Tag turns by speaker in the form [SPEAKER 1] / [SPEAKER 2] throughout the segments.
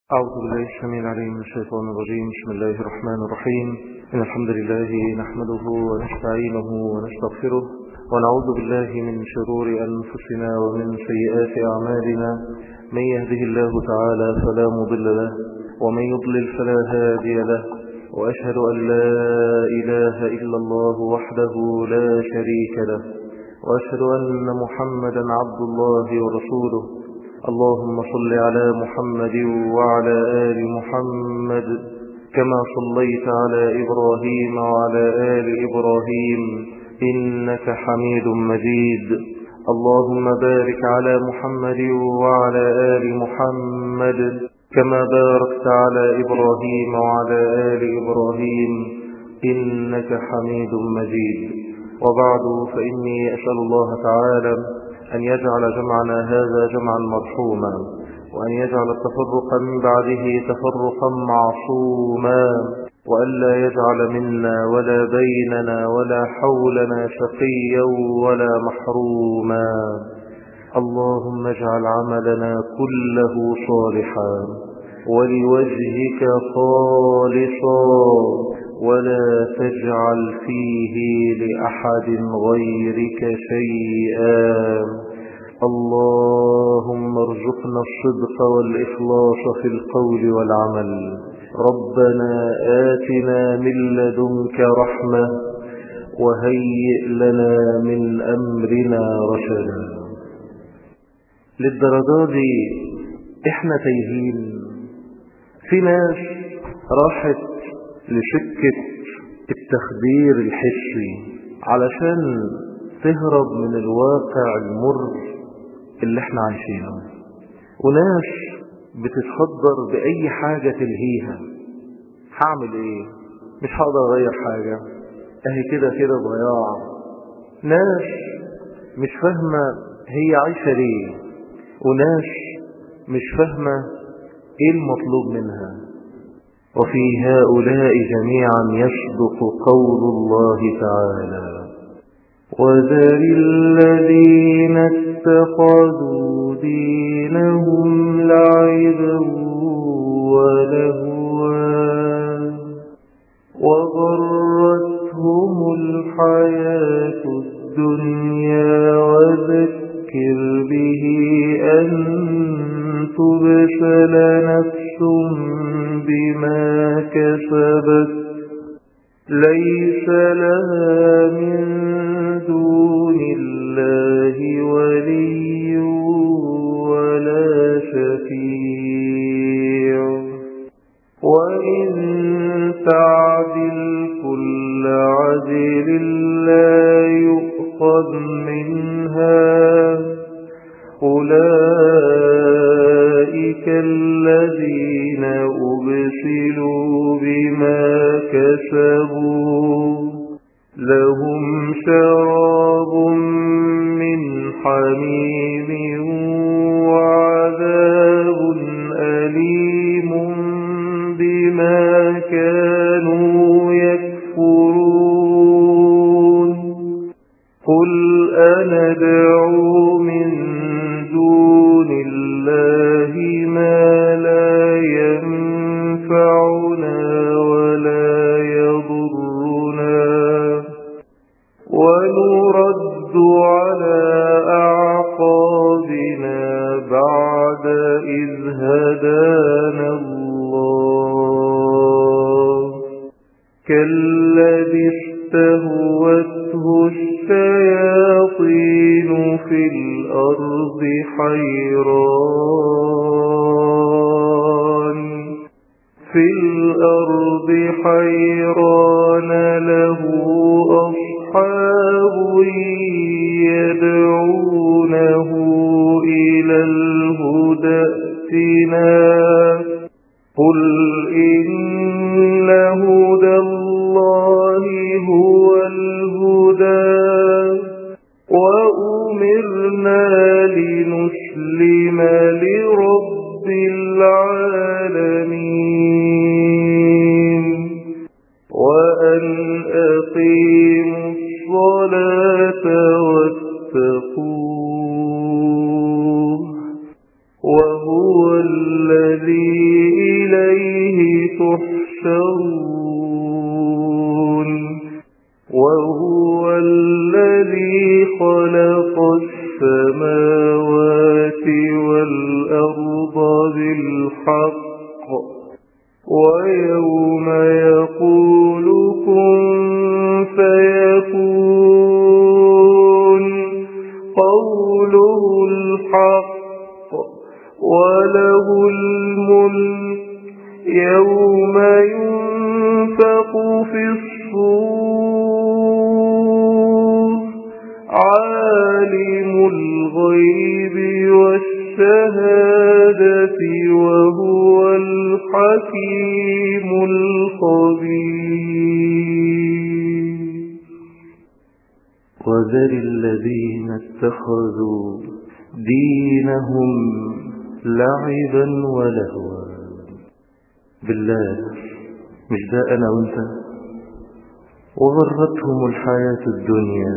[SPEAKER 1] أعوذ بالله السميع العليم من الشيطان الرجيم بسم الله الرحمن الرحيم إن الحمد لله نحمده ونستعينه ونستغفره ونعوذ بالله من شرور أنفسنا ومن سيئات أعمالنا من يهده الله تعالى فلا مضل له ومن يضلل فلا هادي له وأشهد أن لا إله إلا الله وحده لا شريك له وأشهد أن محمدا عبد الله ورسوله اللهم صل على محمد وعلى آل محمد كما صليت على إبراهيم وعلى آل إبراهيم إنك حميد مجيد اللهم بارك على محمد وعلى آل محمد كما باركت على إبراهيم وعلى آل إبراهيم إنك حميد مجيد وبعد فإني أسأل الله تعالى أن يجعل جمعنا هذا جمعا مرحوما وأن يجعل التفرق من بعده تفرقا معصوما وألا يجعل منا ولا بيننا ولا حولنا شقيا ولا محروما اللهم اجعل عملنا كله صالحا ولوجهك خالصا ولا تجعل فيه لأحد غيرك شيئا اللهم ارزقنا الصدق والإخلاص في القول والعمل ربنا آتنا من لدنك رحمة وهيئ لنا من أمرنا رشدا للدرجة دي احنا تايهين في ناس راحت لسكة التخدير الحسي علشان تهرب من الواقع المر اللي احنا عايشينه وناس بتتخدر بأي حاجة تلهيها هعمل ايه مش هقدر اغير حاجة اهي كده كده ضياع ناس مش فاهمة هي عايشة ليه وناس مش فاهمة ايه المطلوب منها وفي هؤلاء جميعا يصدق قول الله تعالى وذر الذين اتخذوا دينهم لعبا ولهوا وغرتهم الحياة الدنيا وذكر به أن تبسل نفس بما كسبت ليس لها من دون الله ولي ولا شفيع وإن تعدل كل عدل لا يؤخذ منها أولئك الذين أبسلوا بما كسبوا لهم شراب من حميم وعذاب أليم بما كانوا يكفرون قل أنا دعو من دون الله ما لا ينفعنا ولا يضرنا ونرد على أعقابنا بعد إذ هدانا الله كالذي استهوته الشياطين في الأرض حيران في الأرض حيران له أصحاب يدعونه إلى الهدى ائتنا قل إن هدى الله هو الهدى وأمرنا لنسلم لرب العالمين وأن أقيموا الصلاة واتقوه وهو الذي تحشرون وهو الذي خلق السماوات والأرض بالحق ويوم يقول كن فيكون قوله الحق وله الملك يوم ينفق في الصور عالم الغيب والشهادة وهو الحكيم الخبير وذر الذين اتخذوا دينهم لعبا ولهوا بالله مش ده أنا وانت وغرتهم الحياة الدنيا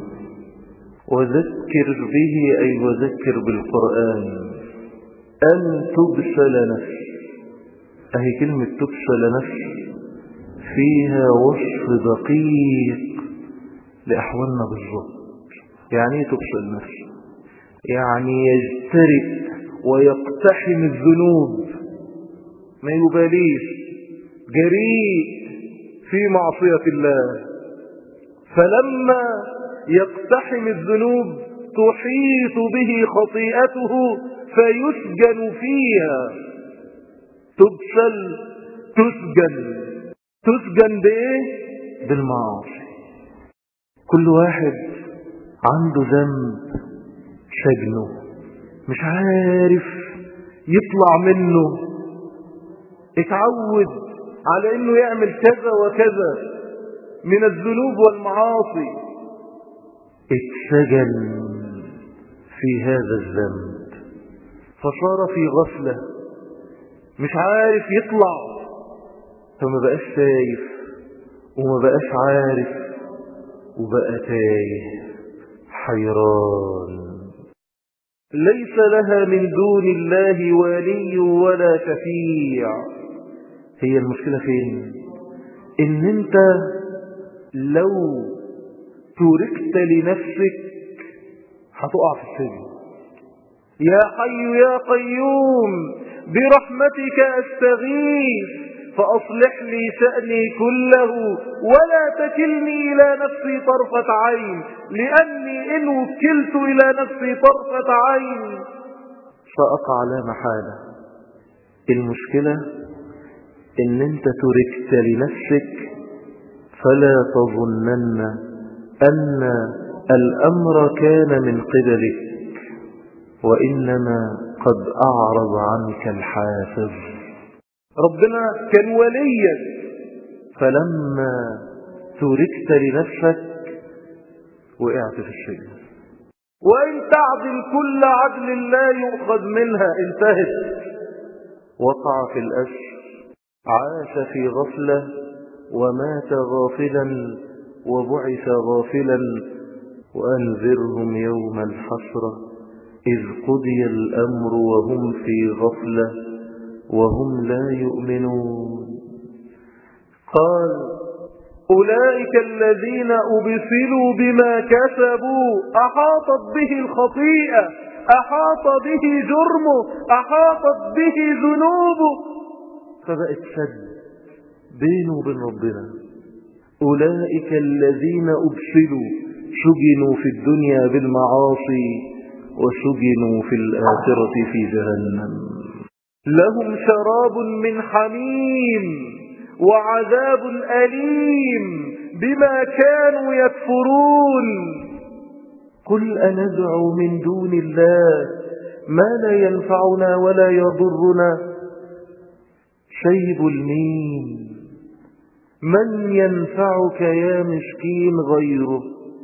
[SPEAKER 1] وذكر به أي وذكر بالقرآن أن تبسل نفس أهي كلمة تبسل نفس فيها وصف دقيق لأحوالنا بالضبط يعني ايه تبسل نفس يعني يجترئ ويقتحم الذنوب ما يباليش جريء في معصية الله فلما يقتحم الذنوب تحيط به خطيئته فيسجن فيها تبسل تسجن تسجن بايه بالمعاصي كل واحد عنده ذنب سجنه مش عارف يطلع منه اتعود على انه يعمل كذا وكذا من الذنوب والمعاصي اتسجن في هذا الذنب فصار في غفلة مش عارف يطلع فما بقاش شايف وما بقاش عارف وبقى تايه حيران ليس لها من دون الله ولي ولا شفيع هي المشكلة فين ان انت لو تركت لنفسك هتقع في السجن يا حي يا قيوم برحمتك استغيث فأصلح لي شأني كله ولا تكلني إلى نفسي طرفة عين لأني إن وكلت إلى نفسي طرفة عين فأقع لا محالة المشكلة إن أنت تركت لنفسك فلا تظنن أن الأمر كان من قبلك وإنما قد أعرض عنك الحافظ ربنا كان وليا فلما تركت لنفسك وقعت في الشيء وإن تعدل كل عدل لا يؤخذ منها انتهت وقع في الأسر عاش في غفلة ومات غافلا وبعث غافلا وأنذرهم يوم الحسرة إذ قضي الأمر وهم في غفلة وهم لا يؤمنون قال أولئك الذين أبسلوا بما كسبوا أحاطت به الخطيئة أحاط به جرمه أحاطت به ذنوبه فبقت سد بينه وبين ربنا أولئك الذين أبسلوا سجنوا في الدنيا بالمعاصي وسجنوا في الآخرة في جهنم لهم شراب من حميم وعذاب أليم بما كانوا يكفرون قل أندعو من دون الله ما لا ينفعنا ولا يضرنا شيب المين من ينفعك يا مسكين غيره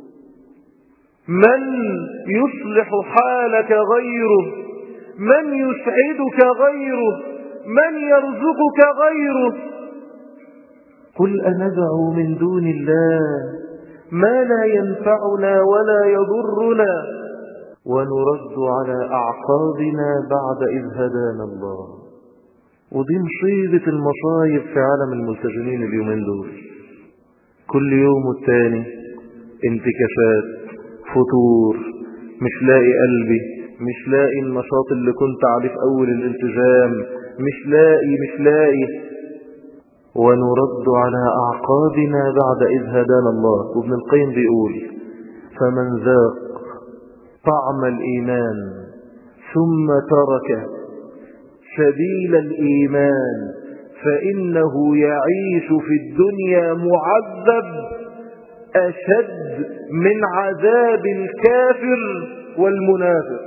[SPEAKER 1] من يصلح حالك غيره من يسعدك غيره من يرزقك غيره قل أندعو من دون الله ما لا ينفعنا ولا يضرنا ونرد على أعقابنا بعد إذ هدانا الله ودي مصيبة المصايب في عالم الملتزمين اليومين دول كل يوم والتاني انتكاسات فتور مش لاقي قلبي مش لاقي النشاط اللي كنت عليه في أول الالتزام مش لاقي مش لاقي ونرد على أعقابنا بعد إذ هدانا الله وابن القيم بيقول فمن ذاق طعم الإيمان ثم ترك سبيل الإيمان فإنه يعيش في الدنيا معذب أشد من عذاب الكافر والمنافق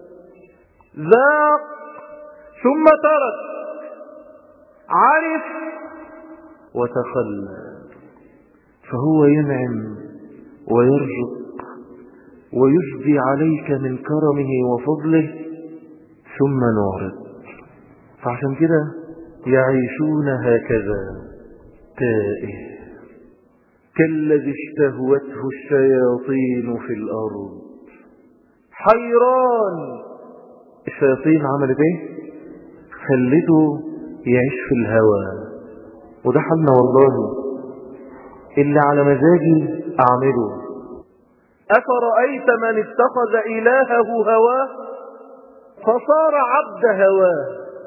[SPEAKER 1] ذاق ثم ترك عرف وتخلى فهو ينعم ويرزق ويجدي عليك من كرمه وفضله ثم نعرض فعشان كده يعيشون هكذا تائه كالذي اشتهوته الشياطين في الأرض حيران الشياطين عملت ايه خلته يعيش في الهوى وده حالنا والله اللي على مزاجي اعمله افرأيت من اتخذ الهه هواه فصار عبد هواه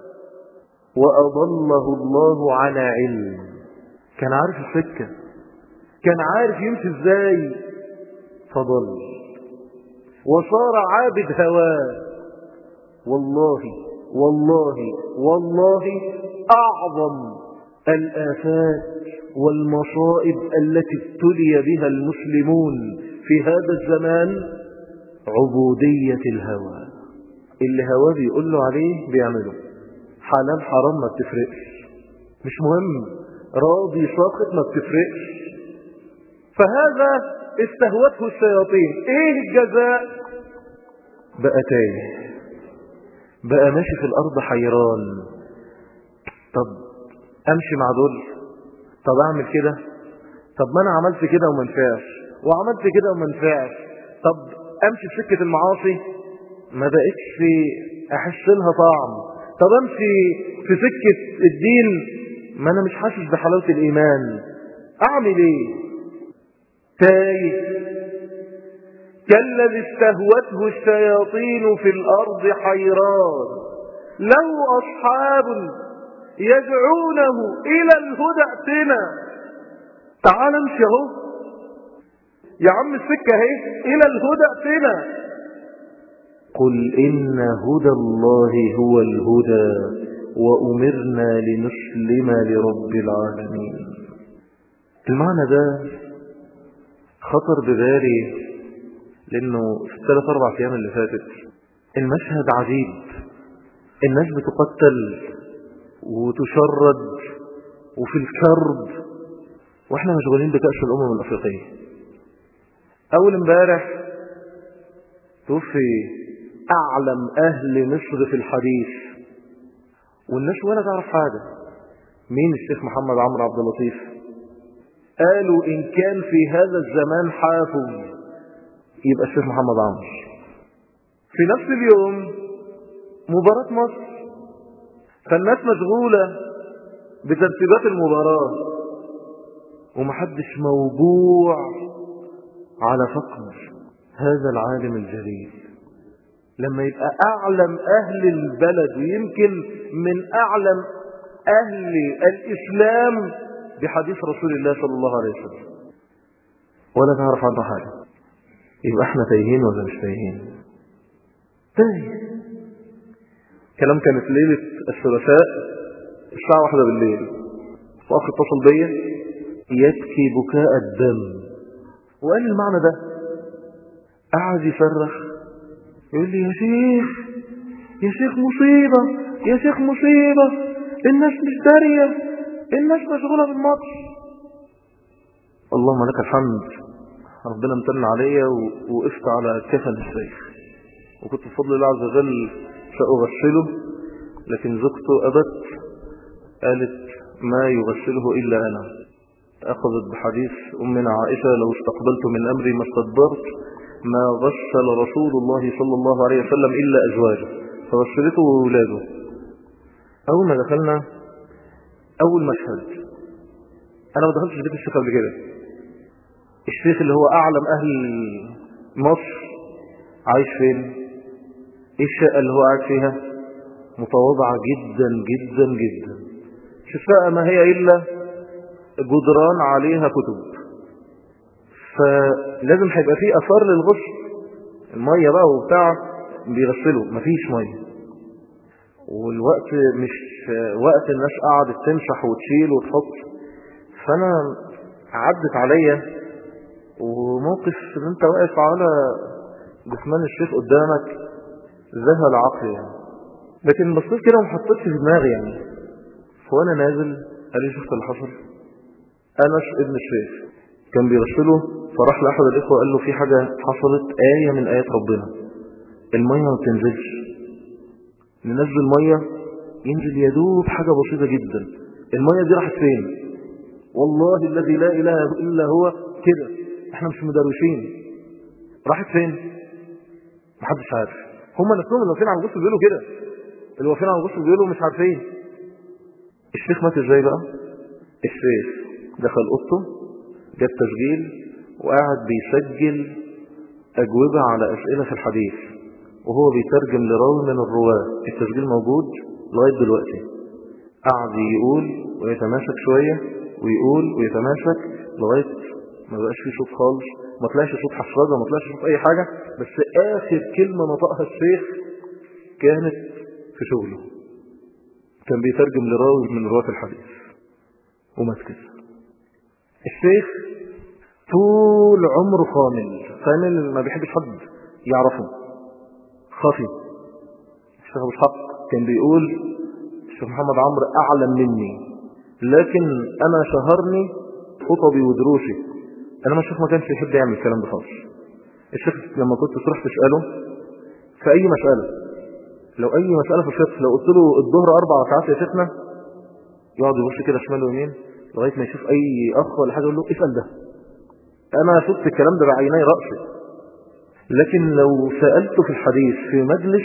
[SPEAKER 1] واضله الله على علم كان عارف السكة كان عارف يمشي ازاي فضل وصار عابد هواه والله والله والله أعظم الآفات والمصائب التي ابتلي بها المسلمون في هذا الزمان عبودية الهوى اللي هواه بيقول له عليه بيعمله حلال حرام ما بتفرقش مش مهم راضي ساقط ما بتفرقش فهذا استهوته الشياطين ايه الجزاء بقى تايه بقى ماشي في الأرض حيران طب أمشي مع دول طب أعمل كده طب ما أنا عملت كده وما نفعش وعملت كده وما نفعش طب أمشي في سكة المعاصي ما بقتش أحس لها طعم طب أمشي في سكة الدين ما أنا مش حاسس بحلاوة الإيمان أعمل إيه تايه كالذي استهوته الشياطين في الأرض حيران له أصحاب يدعونه إلى الهدى ائتنا تعال امشي اهو يا عم السكة اهي إلى الهدى ائتنا قل إن هدى الله هو الهدى وأمرنا لنسلم لرب العالمين المعنى ده خطر ببالي لأنه في الثلاث أربع أيام اللي فاتت المشهد عجيب الناس بتقتل وتشرد وفي الكرب واحنا مشغولين بكأس الأمم الأفريقية أول امبارح توفي أعلم أهل مصر في الحديث والناس ولا تعرف حاجة مين الشيخ محمد عمرو عبد اللطيف قالوا إن كان في هذا الزمان حافظ يبقى الشيخ محمد عمرو في نفس اليوم مباراة مصر فالناس مشغولة بترتيبات المباراة ومحدش موجوع على فقد هذا العالم الجليل لما يبقى أعلم أهل البلد ويمكن من أعلم أهل الإسلام بحديث رسول الله صلى الله عليه وسلم ولا تعرف عنه حاجة يبقى احنا تايهين ولا مش تايهين تايه كلام كانت ليلة الثلاثاء الساعة واحدة بالليل واخ اتصل بيا يبكي بكاء الدم وقال المعنى ده قعد يصرخ يقول لي يا شيخ يا شيخ مصيبة يا شيخ مصيبة الناس مش دارية الناس مشغولة بالماتش اللهم لك الحمد ربنا امتن عليا ووقفت على كفن الشيخ وكنت بفضل الله عز وجل سأغسله لكن زوجته أبت قالت ما يغسله إلا أنا أخذت بحديث أمنا عائشة لو استقبلت من أمري ما استدبرت ما غسل رسول الله صلى الله عليه وسلم إلا أزواجه فغسلته وولاده أول ما دخلنا أول مشهد أنا ما دخلتش بيت الشيخ قبل كده الشيخ اللي هو أعلم أهل مصر عايش فين إيه الشقة اللي هو قاعد فيها متواضعة جدا جدا جدا الشقة ما هي إلا جدران عليها كتب فلازم هيبقى فيه أثار للغسل المية بقى وبتاع بيغسلوا مفيش مية والوقت مش وقت الناس قعدت تمسح وتشيل وتحط فانا عدت عليا وموقف ان انت واقف على جثمان الشيخ قدامك ذهل عقلي يعني لكن بصيت كده وما حطيتش في دماغي يعني فوانا نازل قال لي شفت اللي حصل انس ابن الشيخ كان بيغسله فراح لاحد الاخوه قال له في حاجه حصلت ايه من ايات ربنا الميه ما بتنزلش ننزل ميه ينزل يدوب حاجه بسيطه جدا الميه دي راحت فين والله الذي لا اله الا هو كده احنا مش مدروشين راحت فين محدش عارف هم نفسهم اللي واقفين على الغسل بيقولوا كده اللي واقفين على الغسل بيقولوا مش عارفين الشيخ مات ازاي بقى الشيخ دخل اوضته جاب تسجيل وقاعد بيسجل اجوبه على اسئله في الحديث وهو بيترجم لراوي من الرواه التسجيل موجود لغايه دلوقتي قعد يقول ويتماسك شويه ويقول ويتماسك لغايه ما بقاش فيه صوت خالص ما طلعش صوت حفرجه ما طلعش صوت اي حاجه بس اخر كلمه نطقها الشيخ كانت في شغله كان بيترجم لراوي من رواة الحديث ومات كده الشيخ طول عمره خامل خامل ما بيحبش حد يعرفه خافي الشيخ ابو اسحاق كان بيقول الشيخ محمد عمرو اعلم مني لكن انا شهرني خطبي ودروسي انما الشيخ ما كانش يحب يعمل الكلام ده خالص الشيخ لما كنت تروح تساله في اي مساله لو اي مساله في الفقه لو قلت له الظهر اربع ركعات يا شيخنا يقعد يبص كده شمال ويمين لغايه ما يشوف اي اخ ولا حاجه يقول له اسال ده انا شفت الكلام ده بعيني راسي لكن لو سالته في الحديث في مجلس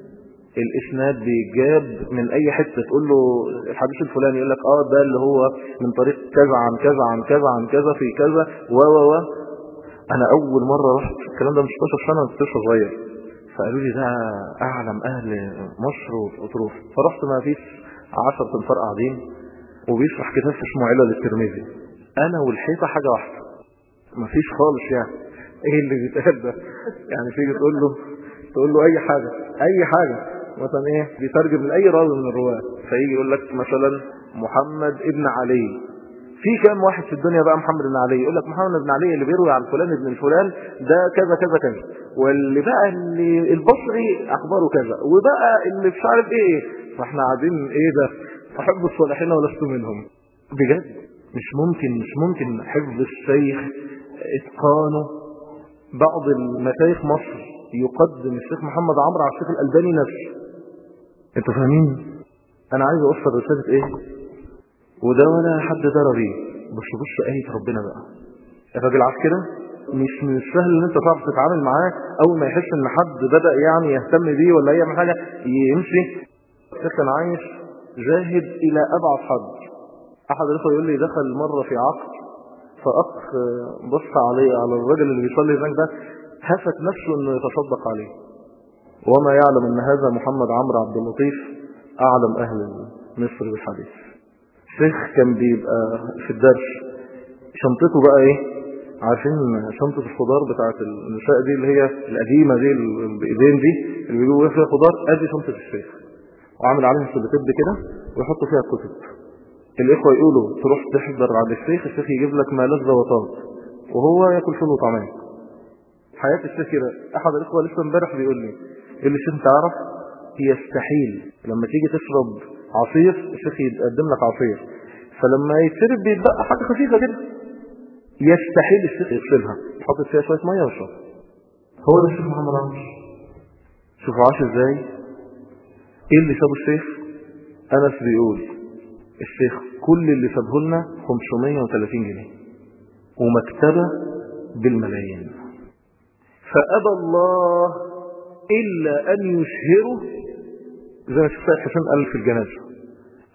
[SPEAKER 1] الاسناد بيجاب من اي حته تقول له الحديث الفلاني يقول لك اه ده اللي هو من طريق كذا عن كذا عن كذا عن كذا في كذا و و و انا اول مره رحت الكلام ده من 16 سنه كنت لسه صغير فقالوا لي ده اعلم اهل مصر وتروح فرحت ما فيش 10 تنفار قاعدين وبيشرح كتاب اسمه علل الترمذي انا والحيطه حاجه واحده مفيش خالص يعني ايه اللي بيتقال ده يعني تيجي تقول له تقول له اي حاجه اي حاجه مثلا ايه بيترجم من اي راوي من الرواه فيجي يقول لك مثلا محمد ابن علي في كام واحد في الدنيا بقى محمد بن علي يقول لك محمد بن علي اللي بيروي عن فلان ابن الفلان ده كذا كذا كذا واللي بقى اللي البصري اخباره كذا وبقى اللي مش عارف ايه فاحنا قاعدين ايه ده احب الصالحين ولست منهم بجد مش ممكن مش ممكن حفظ الشيخ اتقانه بعض المشايخ مصر يقدم الشيخ محمد عمرو على الشيخ الالباني نفسه انتوا فاهمين انا عايز اوصل رساله ايه وده ولا حد درى بيه بس بص ايه ربنا بقى الراجل عارف كده مش من السهل ان انت تعرف تتعامل معاه اول ما يحس ان حد بدا يعني يهتم بيه ولا يعمل حاجه يمشي الشيخ كان عايش ذاهب الى ابعد حد احد الاخوه يقول لي دخل مره في عقد فاخ بص عليه على الرجل اللي بيصلي هناك ده هفت نفسه انه يتصدق عليه وما يعلم ان هذا محمد عمرو عبد اللطيف اعلم اهل مصر بالحديث الشيخ كان بيبقى في الدرس شنطته بقى ايه عارفين شنطة الخضار بتاعت النساء دي اللي هي القديمة دي بايدين دي اللي بيجيبوا فيها خضار ادي شنطة الشيخ وعامل عليها سلوتيب كده ويحطوا فيها الكتب الاخوة يقولوا تروح تحضر عند الشيخ الشيخ يجيب لك ما لذ وطاب وهو ياكل فول وطعميه حياة الشيخ كده احد الاخوة لسه امبارح بيقول لي يقول لي الشيخ تعرف يستحيل لما تيجي تشرب عصير الشيخ يقدم لك عصير فلما يتشرب بيتبقى حاجة خفيفة كده يستحيل الشيخ يغسلها يحط فيها شوية مية ويشرب هو ده الشيخ محمد عمرو شوفوا عاش ازاي ايه اللي سابه الشيخ انس بيقول الشيخ كل اللي سابه لنا 530 جنيه ومكتبة بالملايين فأبى الله إلا أن يشهره زي ما الشيخ حسين قال في الجنازة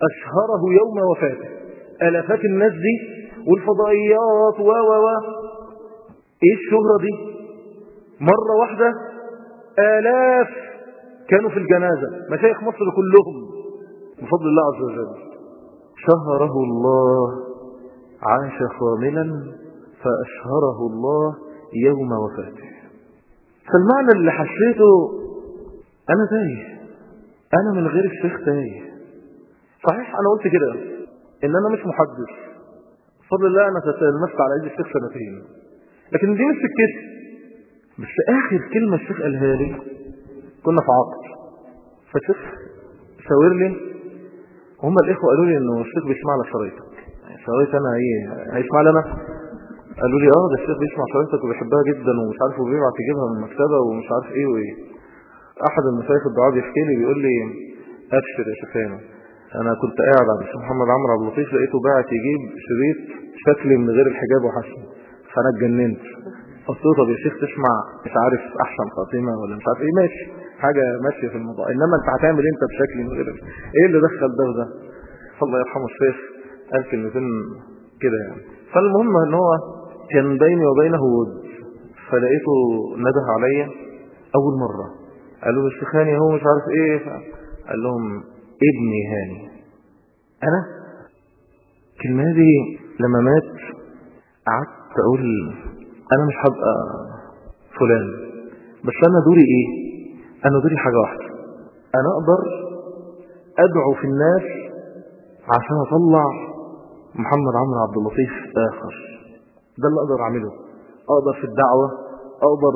[SPEAKER 1] أشهره يوم وفاته ألفات الناس دي والفضائيات و و و إيه الشهرة دي مرة واحدة آلاف كانوا في الجنازة مشايخ مصر كلهم بفضل الله عز وجل شهره الله عاش خاملا فأشهره الله يوم وفاته فالمعنى اللي حسيته أنا تايه أنا من غير الشيخ تايه صحيح أنا قلت كده إن أنا مش محدث بفضل الله أنا تتلمست على يد الشيخ سنتين لكن دي مش سكتي بس آخر كلمة الشيخ قالها لي كنا في عقد فالشيخ شاور لي هم الإخوة قالوا لي إنه الشيخ بيسمع لك شرايطك شرايط أنا إيه هيسمع لي أنا قالوا لي اه ده الشيخ بيسمع شرايطك وبيحبها جدا ومش عارف وبيبعت يجيبها من المكتبة ومش عارف ايه وايه احد المشايخ الدعاء بيحكي لي بيقول لي ابشر يا شيخانا انا كنت قاعد عند الشيخ محمد عمرو عبد اللطيف لقيته باعت يجيب شريط شكلي من غير الحجاب وحسن فانا اتجننت قلت له طب يا شيخ تسمع مش عارف احسن خاتمه ولا مش عارف ايه ماشي حاجه ماشيه في الموضوع انما انت هتعمل انت بشكل من غير ايه اللي دخل ده وده الله يرحمه الشيخ قال كلمتين كده يعني فالمهم ان هو كان بيني وبينه ود فلقيته نده عليا اول مرة قالوا له الشيخ هاني هو مش عارف ايه قال لهم ابني هاني انا الكلمة دي لما مات قعدت اقول انا مش هبقى فلان بس انا دوري ايه انا دوري حاجة واحدة انا اقدر ادعو في الناس عشان اطلع محمد عمرو عبد اللطيف اخر ده اللي اقدر اعمله اقدر في الدعوة اقدر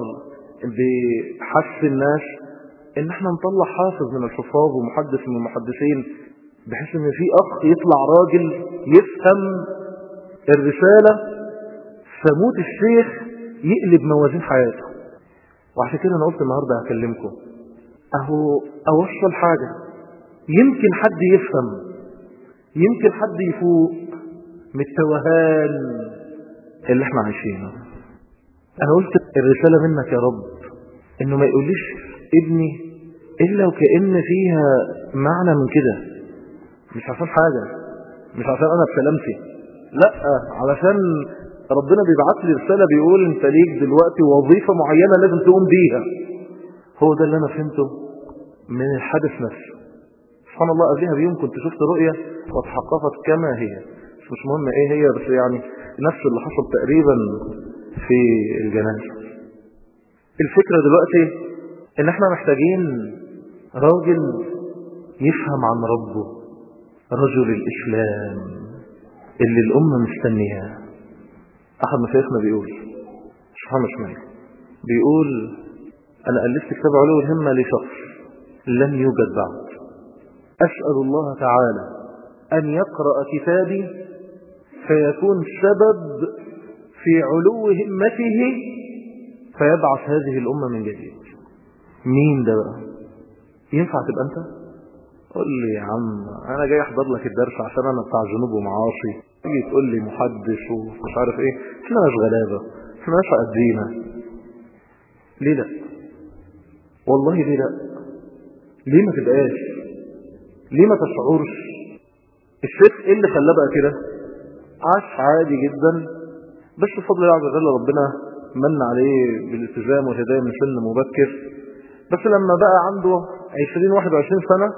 [SPEAKER 1] بحث الناس ان احنا نطلع حافظ من الحفاظ ومحدث من المحدثين بحيث ان في اخ يطلع راجل يفهم الرسالة فموت الشيخ يقلب موازين حياته وعشان كده انا قلت النهاردة هكلمكم اهو اوصل حاجة يمكن حد يفهم يمكن حد يفوق من التوهان اللي احنا عايشينه انا قلت الرسالة منك يا رب انه ما يقوليش ابني الا وكأن فيها معنى من كده مش عشان حاجة مش عشان انا بسلامتي لا علشان ربنا بيبعت لي رسالة بيقول انت ليك دلوقتي وظيفة معينة لازم تقوم بيها هو ده اللي انا فهمته من الحدث نفسه سبحان الله قبلها بيوم كنت شفت رؤية وتحققت كما هي مش مهم ايه هي بس يعني نفس اللي حصل تقريبا في الجنازة الفكرة دلوقتي ان احنا محتاجين راجل يفهم عن ربه رجل الاسلام اللي الامة مستنياه احد مشايخنا بيقول محمد شمال بيقول انا الفت كتاب علو الهمة لشخص لم يوجد بعد اسأل الله تعالى ان يقرأ كتابي فيكون سبب في علو همته فيبعث هذه الأمة من جديد مين ده بقى ينفع تبقى أنت قول لي يا عم أنا جاي أحضر لك الدرس عشان أنا بتاع ذنوب ومعاصي تيجي تقول لي محدث ومش عارف إيه احنا مش غلابة احنا مش قدينا ليه لا والله ليه لا ليه ما تبقاش ليه ما تشعرش الشيخ ايه اللي خلاه بقى كده عاش عادي جدا بس بفضل الله عز وجل ربنا من عليه بالالتزام والهداية من سن مبكر بس لما بقى عنده 20 21 سنة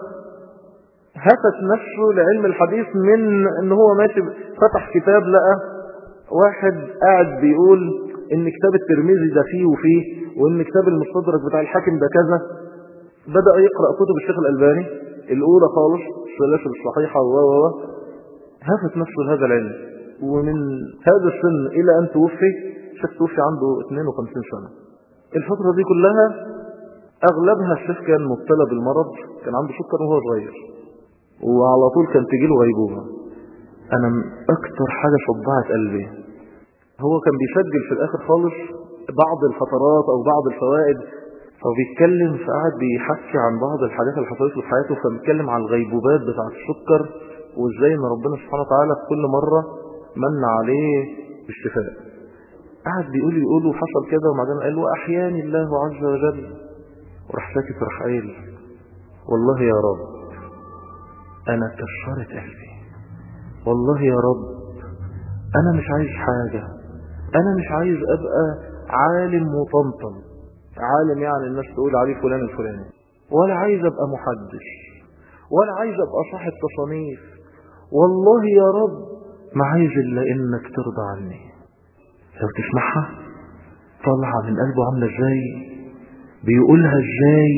[SPEAKER 1] هفت نفسه لعلم الحديث من ان هو ماشي فتح كتاب لقى واحد قاعد بيقول ان كتاب الترمذي ده فيه وفيه وان كتاب المستدرك بتاع الحاكم ده كذا بدأ يقرأ كتب الشيخ الألباني الأولى خالص السلاسل الصحيحة و و هفت نفسه لهذا العلم ومن هذا السن إلى أن توفي الشيخ توفي عنده 52 سنة الفترة دي كلها أغلبها الشيخ كان مبتلى بالمرض كان عنده سكر وهو صغير وعلى طول كان تجيله غيبوبة أنا أكتر حاجة صدعت قلبي هو كان بيسجل في الآخر خالص بعض الفترات أو بعض الفوائد فبيتكلم فقعد بيحكي عن بعض الحاجات اللي حصلت له في حياته فبيتكلم عن الغيبوبات بتاعة السكر وازاي ان ربنا سبحانه وتعالى في كل مرة من عليه بالشفاء قعد بيقول يقول وحصل كده وبعدين قال له احياني الله عز وجل وراح ساكت وراح قايل والله يا رب أنا كسرت قلبي والله يا رب أنا مش عايز حاجة أنا مش عايز أبقى عالم مطمطم عالم يعني الناس تقول عليه فلان الفلاني ولا عايز أبقى محدث ولا عايز أبقى صاحب تصانيف والله يا رب ما عايز إلا إنك ترضى عني لو تسمعها طالعة من قلبه عاملة ازاي بيقولها ازاي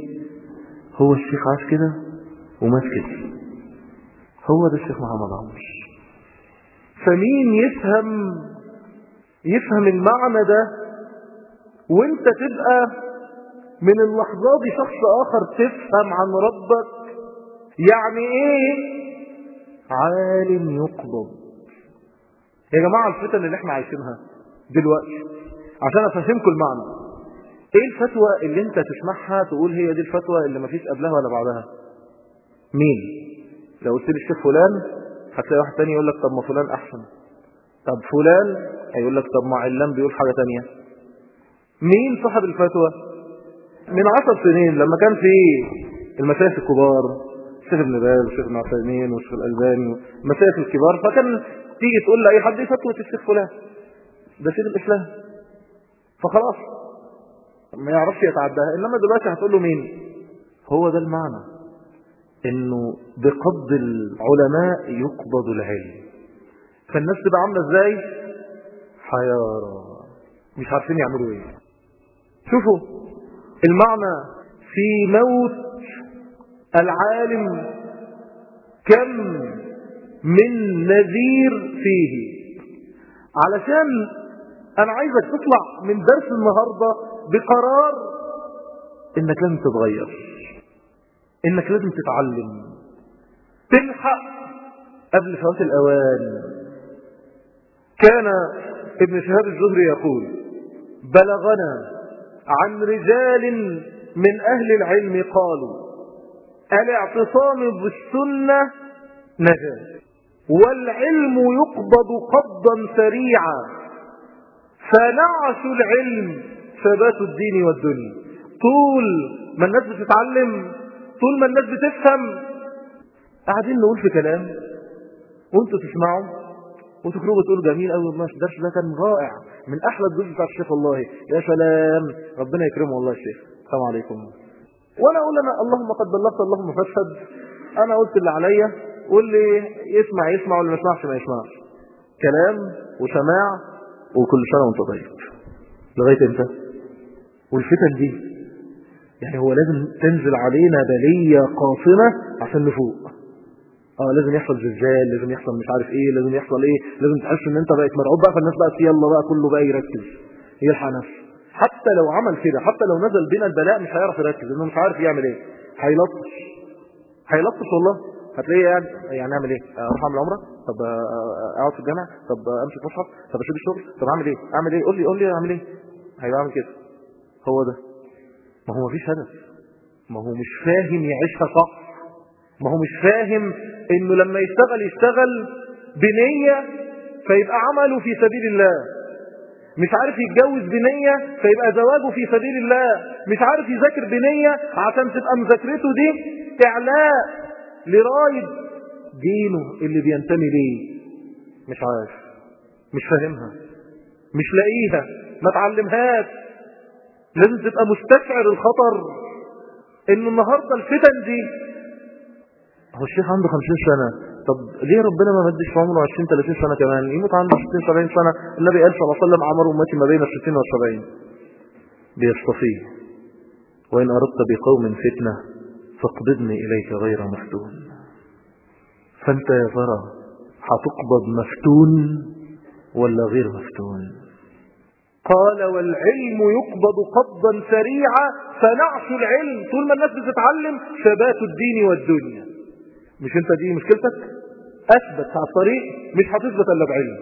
[SPEAKER 1] هو الشيخ عاش كده ومات كده هو ده الشيخ محمد عمر فمين يفهم يفهم المعنى ده وانت تبقى من اللحظة دي شخص اخر تفهم عن ربك يعني ايه عالم يقبض يا جماعة الفتن اللي احنا عايشينها دلوقتي عشان افهمكم المعنى ايه الفتوى اللي انت تسمعها تقول هي دي الفتوى اللي مفيش قبلها ولا بعدها مين لو قلت لي الشيخ فلان هتلاقي واحد تاني يقول لك طب ما فلان احسن طب فلان هيقول لك طب ما علان بيقول حاجة تانية مين صاحب الفتوى من عشر سنين لما كان في المشايخ الكبار الشيخ ابن باز والشيخ ابن عثيمين والشيخ الالباني المشايخ الكبار فكان تيجي تقول لاي حد ايه فتوى الشيخ فلان ده شيخ الاسلام فخلاص ما يعرفش يتعداها انما دلوقتي هتقول له مين هو ده المعنى انه بقبض العلماء يقبض العلم فالناس تبقى عامله ازاي حيارى مش عارفين يعملوا ايه شوفوا المعنى في موت العالم كم من نذير فيه علشان انا عايزك تطلع من درس النهاردة بقرار انك لازم تتغير انك لازم تتعلم تلحق قبل فوات الاوان كان ابن شهاب الزهري يقول بلغنا عن رجال من اهل العلم قالوا الاعتصام بالسنة نجاة والعلم يقبض قبضا سريعا فنعش العلم ثبات الدين والدنيا طول ما الناس بتتعلم طول ما الناس بتفهم قاعدين نقول في كلام وانتوا تسمعوا وتخرجوا تقولوا جميل قوي والله الدرس ده كان رائع من احلى الجزء بتاع الشيخ والله يا سلام ربنا يكرمه والله الشيخ السلام عليكم وانا اقول انا اللهم قد بلغت اللهم فاشهد انا قلت اللي عليا واللي يسمع يسمع واللي ما يسمعش ما يسمعش كلام وسماع وكل سنه وانت طيب لغايه امتى والفتن دي يعني هو لازم تنزل علينا بليه قاصمه عشان نفوق اه لازم يحصل زلزال لازم يحصل مش عارف ايه لازم يحصل ايه لازم تحس ان انت بقيت مرعوب بقى فالناس بقى يلا بقى كله بقى يركز يلحق نفسه حتى لو عمل كده حتى لو نزل بينا البلاء مش هيعرف يركز لانه مش عارف يعمل ايه هيلطش هيلطش والله هتلاقيه يعني يعني اعمل ايه اروح اعمل عمره طب اقعد في الجامع طب امسك مصحف طب اسيب الشغل طب اعمل ايه اعمل ايه قول لي قول لي اعمل ايه هيبقى عامل كده هو ده ما هو مفيش هدف ما هو مش فاهم يعيشها صح ما هو مش فاهم انه لما يشتغل يشتغل بنية فيبقى عمله في سبيل الله مش عارف يتجوز بنية فيبقى زواجه في سبيل الله مش عارف يذاكر بنية عشان تبقى مذاكرته دي اعلاء لرايد دينه اللي بينتمي ليه مش عارف مش فاهمها مش لاقيها ما تعلمهاش لازم تبقى مستشعر الخطر انه النهاردة الفتن دي هو الشيخ عنده 50 سنة طب ليه ربنا ما مدش في عمره 20 30 سنة كمان يموت عنده 60 70 سنة النبي قال صلى الله عليه وسلم عمر أمتي ما بين ال 60 وال 70 بيصطفيه وإن أردت بقوم فتنة فاقبضني إليك غير مفتون فأنت يا ترى هتقبض مفتون ولا غير مفتون قال والعلم يقبض قبضا سريعا فنعش العلم طول ما الناس بتتعلم ثبات الدين والدنيا مش انت دي مشكلتك اثبت على الطريق مش هتثبت الا بعلم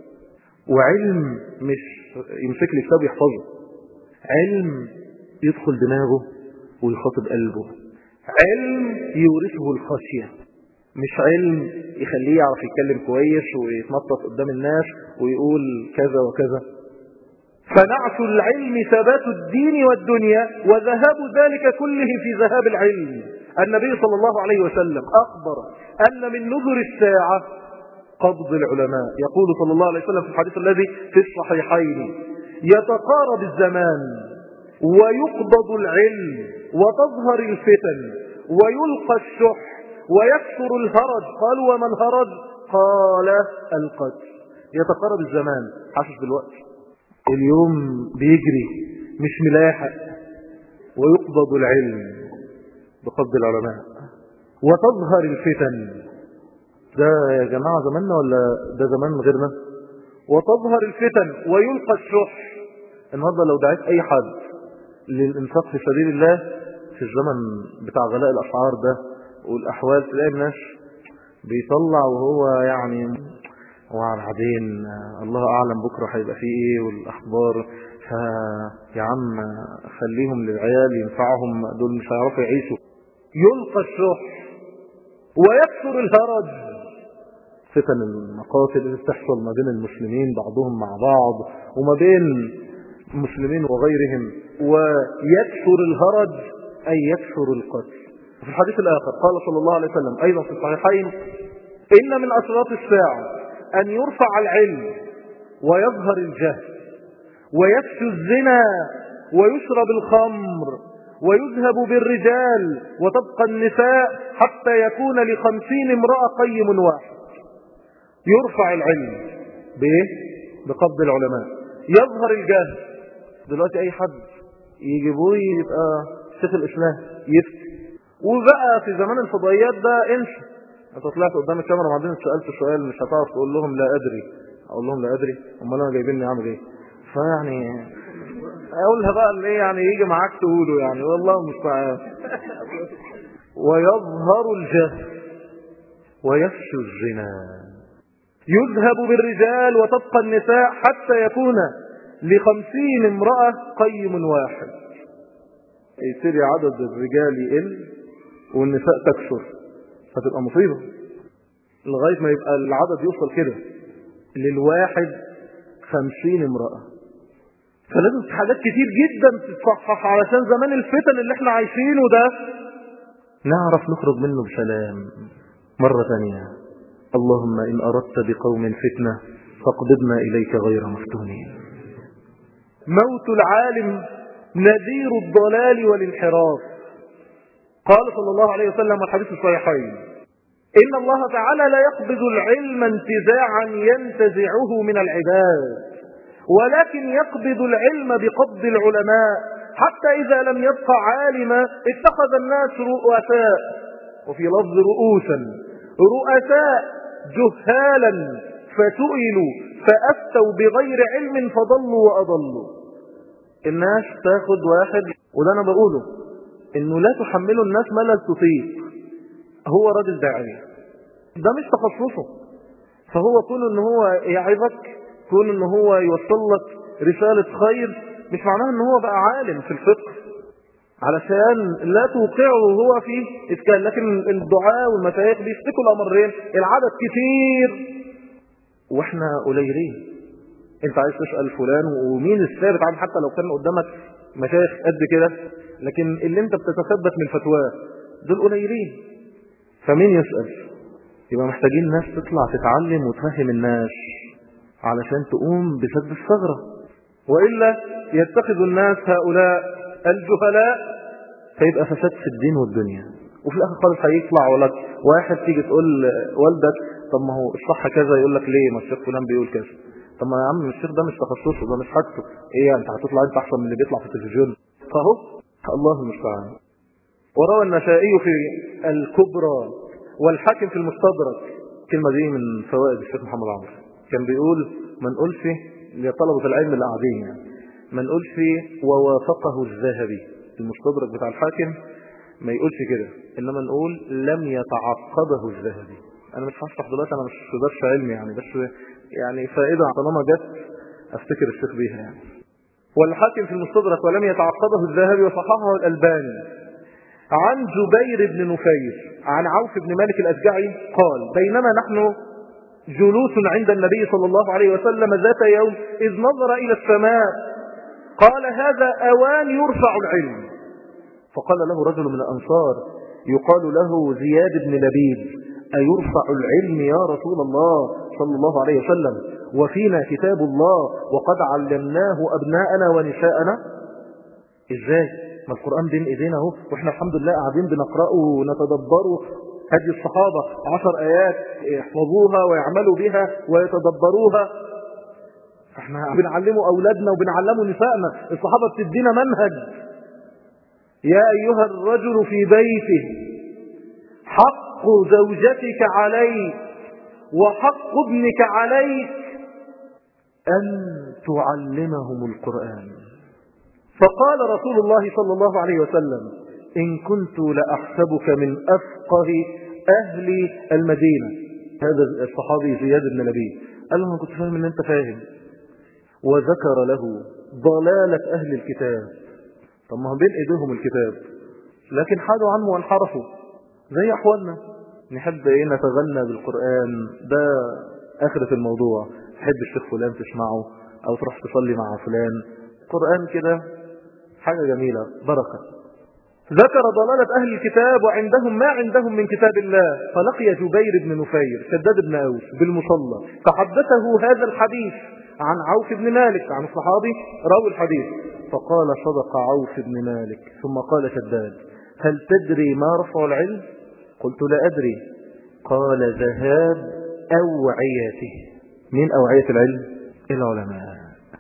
[SPEAKER 1] وعلم مش يمسك لي كتاب يحفظه علم يدخل دماغه ويخاطب قلبه علم يورثه الخشية مش علم يخليه يعرف يتكلم كويس ويتنطط قدام الناس ويقول كذا وكذا فنعش العلم ثبات الدين والدنيا وذهاب ذلك كله في ذهاب العلم النبي صلى الله عليه وسلم أخبر أن من نذر الساعة قبض العلماء يقول صلى الله عليه وسلم في الحديث الذي في الصحيحين يتقارب الزمان ويقبض العلم وتظهر الفتن ويلقى الشح ويكثر الهرج قالوا وما الهرج قال القتل يتقارب الزمان حاسس بالوقت اليوم بيجري مش ملاحق ويقبض العلم بقبض العلماء وتظهر الفتن ده يا جماعة زماننا ولا ده زمان غيرنا وتظهر الفتن ويلقى الشح النهارده لو دعيت اي حد للانفاق في سبيل الله في الزمن بتاع غلاء الاسعار ده والاحوال تلاقي الناس بيطلع وهو يعني وبعدين الله اعلم بكره هيبقى فيه ايه والاخبار فيا عم خليهم للعيال ينفعهم دول مش هيعرفوا يعيشوا يلقى الشح ويكثر الهرج فتن المقاتل اللي بتحصل ما بين المسلمين بعضهم مع بعض وما بين المسلمين وغيرهم ويكثر الهرج أي يكثر القتل وفي الحديث الآخر قال صلى الله عليه وسلم أيضا في الصحيحين إن من أشراط الساعة أن يرفع العلم ويظهر الجهل ويفشو الزنا ويشرب الخمر ويذهب بالرجال وتبقى النساء حتى يكون لخمسين امرأة قيم واحد يرفع العلم بايه بقبض العلماء يظهر الجهل دلوقتي اي حد يجيبوه يبقى شيخ الاسلام يفتي وبقى في زمان الفضائيات ده انسى انت طلعت قدام الكاميرا وبعدين سالت سؤال مش هتعرف تقول لهم لا ادري اقول لهم لا ادري امال انا جايبيني اعمل ايه فيعني اقولها بقى اللي يعني يجي معاك تقوله يعني والله المستعان ويظهر الجهل ويفشو الزنا يذهب بالرجال وتبقى النساء حتى يكون لخمسين امرأة قيم واحد يصير عدد الرجال يقل والنساء تكثر فتبقى مصيبة لغاية ما يبقى العدد يوصل كده للواحد خمسين امرأة فلازم في حاجات كتير جدا تتصحح علشان زمان الفتن اللي احنا عايشينه ده نعرف نخرج منه بسلام مرة ثانية اللهم إن أردت بقوم فتنة فاقبضنا إليك غير مفتونين موت العالم نذير الضلال والانحراف قال صلى الله عليه وسلم والحديث الصحيحين إن الله تعالى لا يقبض العلم انتزاعا ينتزعه من العباد ولكن يقبض العلم بقبض العلماء حتى إذا لم يبقى عالما اتخذ الناس رؤساء وفي لفظ رؤوسا رؤساء جهالا فسئلوا فأفتوا بغير علم فضلوا وأضلوا الناس تاخد واحد وده أنا بقوله إنه لا تحملوا الناس ما لا تطيق هو راجل داعية ده مش تخصصه فهو كون ان هو يعظك كون ان هو يوصل لك رسالة خير مش معناه ان هو بقى عالم في الفقه علشان لا توقعه هو في إسكان لكن الدعاء والمشايخ بيشتكوا الأمرين العدد كتير واحنا قليلين انت عايز تسأل فلان ومين الثابت عنه حتى لو كان قدامك مشايخ قد كده لكن اللي انت بتتثبت من فتواه دول قليلين فمين يسأل يبقى محتاجين ناس تطلع تتعلم وتفهم الناس علشان تقوم بسد الثغرة وإلا يتخذ الناس هؤلاء الجهلاء فيبقى فساد في الدين والدنيا وفي الآخر خالص هيطلع ولك واحد تيجي تقول والدك طب ما هو الصح كذا يقول لك ليه ما الشيخ فلان بيقول كذا طب ما يا عم الشيخ ده مش تخصصه ده مش حاجته ايه انت هتطلع انت احسن من اللي بيطلع في التلفزيون فهو الله المستعان وروى النسائي في الكبرى والحاكم في المستدرك الكلمة دي من فوائد الشيخ محمد عمرو كان بيقول ما نقولش لطلبة العلم اللي قاعدين يعني ما نقولش ووافقه الذهبي المستدرك بتاع الحاكم ما يقولش كده انما نقول لم يتعقبه الذهبي انا مش هشرح دلوقتي انا مش في درس علمي يعني بس يعني فائده طالما جت افتكر الشيخ بيها يعني والحاكم في المستدرك ولم يتعقبه الذهبي وصححه الالباني عن جبير بن نفير عن عوف بن مالك الأشجعي قال بينما نحن جلوس عند النبي صلى الله عليه وسلم ذات يوم إذ نظر إلى السماء قال هذا أوان يرفع العلم فقال له رجل من الأنصار يقال له زياد بن لبيد أيرفع العلم يا رسول الله صلى الله عليه وسلم وفينا كتاب الله وقد علمناه أبناءنا ونساءنا إزاي ما القرآن بين إيدينا اهو وإحنا الحمد لله قاعدين بنقرأه ونتدبره هدي الصحابة عشر آيات يحفظوها ويعملوا بها ويتدبروها احنا بنعلمه أولادنا وبنعلمه نسائنا الصحابة بتدينا منهج يا أيها الرجل في بيته حق زوجتك عليك وحق ابنك عليك أن تعلمهم القرآن فقال رسول الله صلى الله عليه وسلم إن كنت لأحسبك من أفقه أهل المدينة هذا الصحابي زياد بن نبي قال له أنا كنت فاهم أن أنت فاهم وذكر له ضلالة أهل الكتاب طب ما هم بين إيديهم الكتاب لكن حادوا عنه وانحرفوا زي أحوالنا نحب إيه نتغنى بالقرآن ده آخرة الموضوع تحب الشيخ فلان تسمعه أو تروح تصلي مع فلان قرآن كده حاجة جميلة بركة ذكر ضلالة أهل الكتاب وعندهم ما عندهم من كتاب الله فلقي جبير بن نفير شداد بن أوس بالمصلى فحدثه هذا الحديث عن عوف بن مالك عن الصحابي راوي الحديث فقال صدق عوف بن مالك ثم قال شداد هل تدري ما رفع العلم قلت لا أدري قال ذهاب أوعيته من أوعية العلم العلماء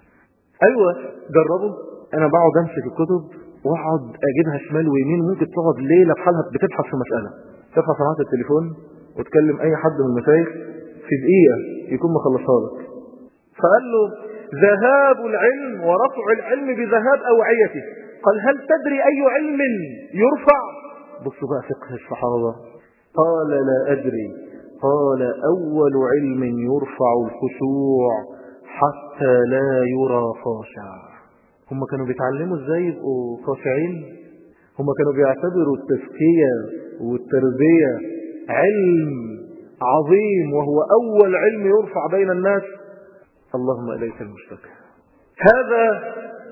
[SPEAKER 1] أيوة جربوا أنا بقعد أمسك الكتب واقعد أجيبها شمال ويمين ممكن تقعد ليلة بحالها بتبحث في مسألة ترفع سماعة التليفون وتكلم أي حد من المشايخ في دقيقة يكون مخلصها لك فقال له ذهاب العلم ورفع العلم بذهاب أوعيته قال هل تدري أي علم يرفع بصوا بقى فقه الصحابة قال لا أدري قال أول علم يرفع الخشوع حتى لا يرى خاشع هم كانوا بيتعلموا ازاي يبقوا خاشعين هم كانوا بيعتبروا التزكية والتربية علم عظيم وهو أول علم يرفع بين الناس اللهم إليك المشتكى هذا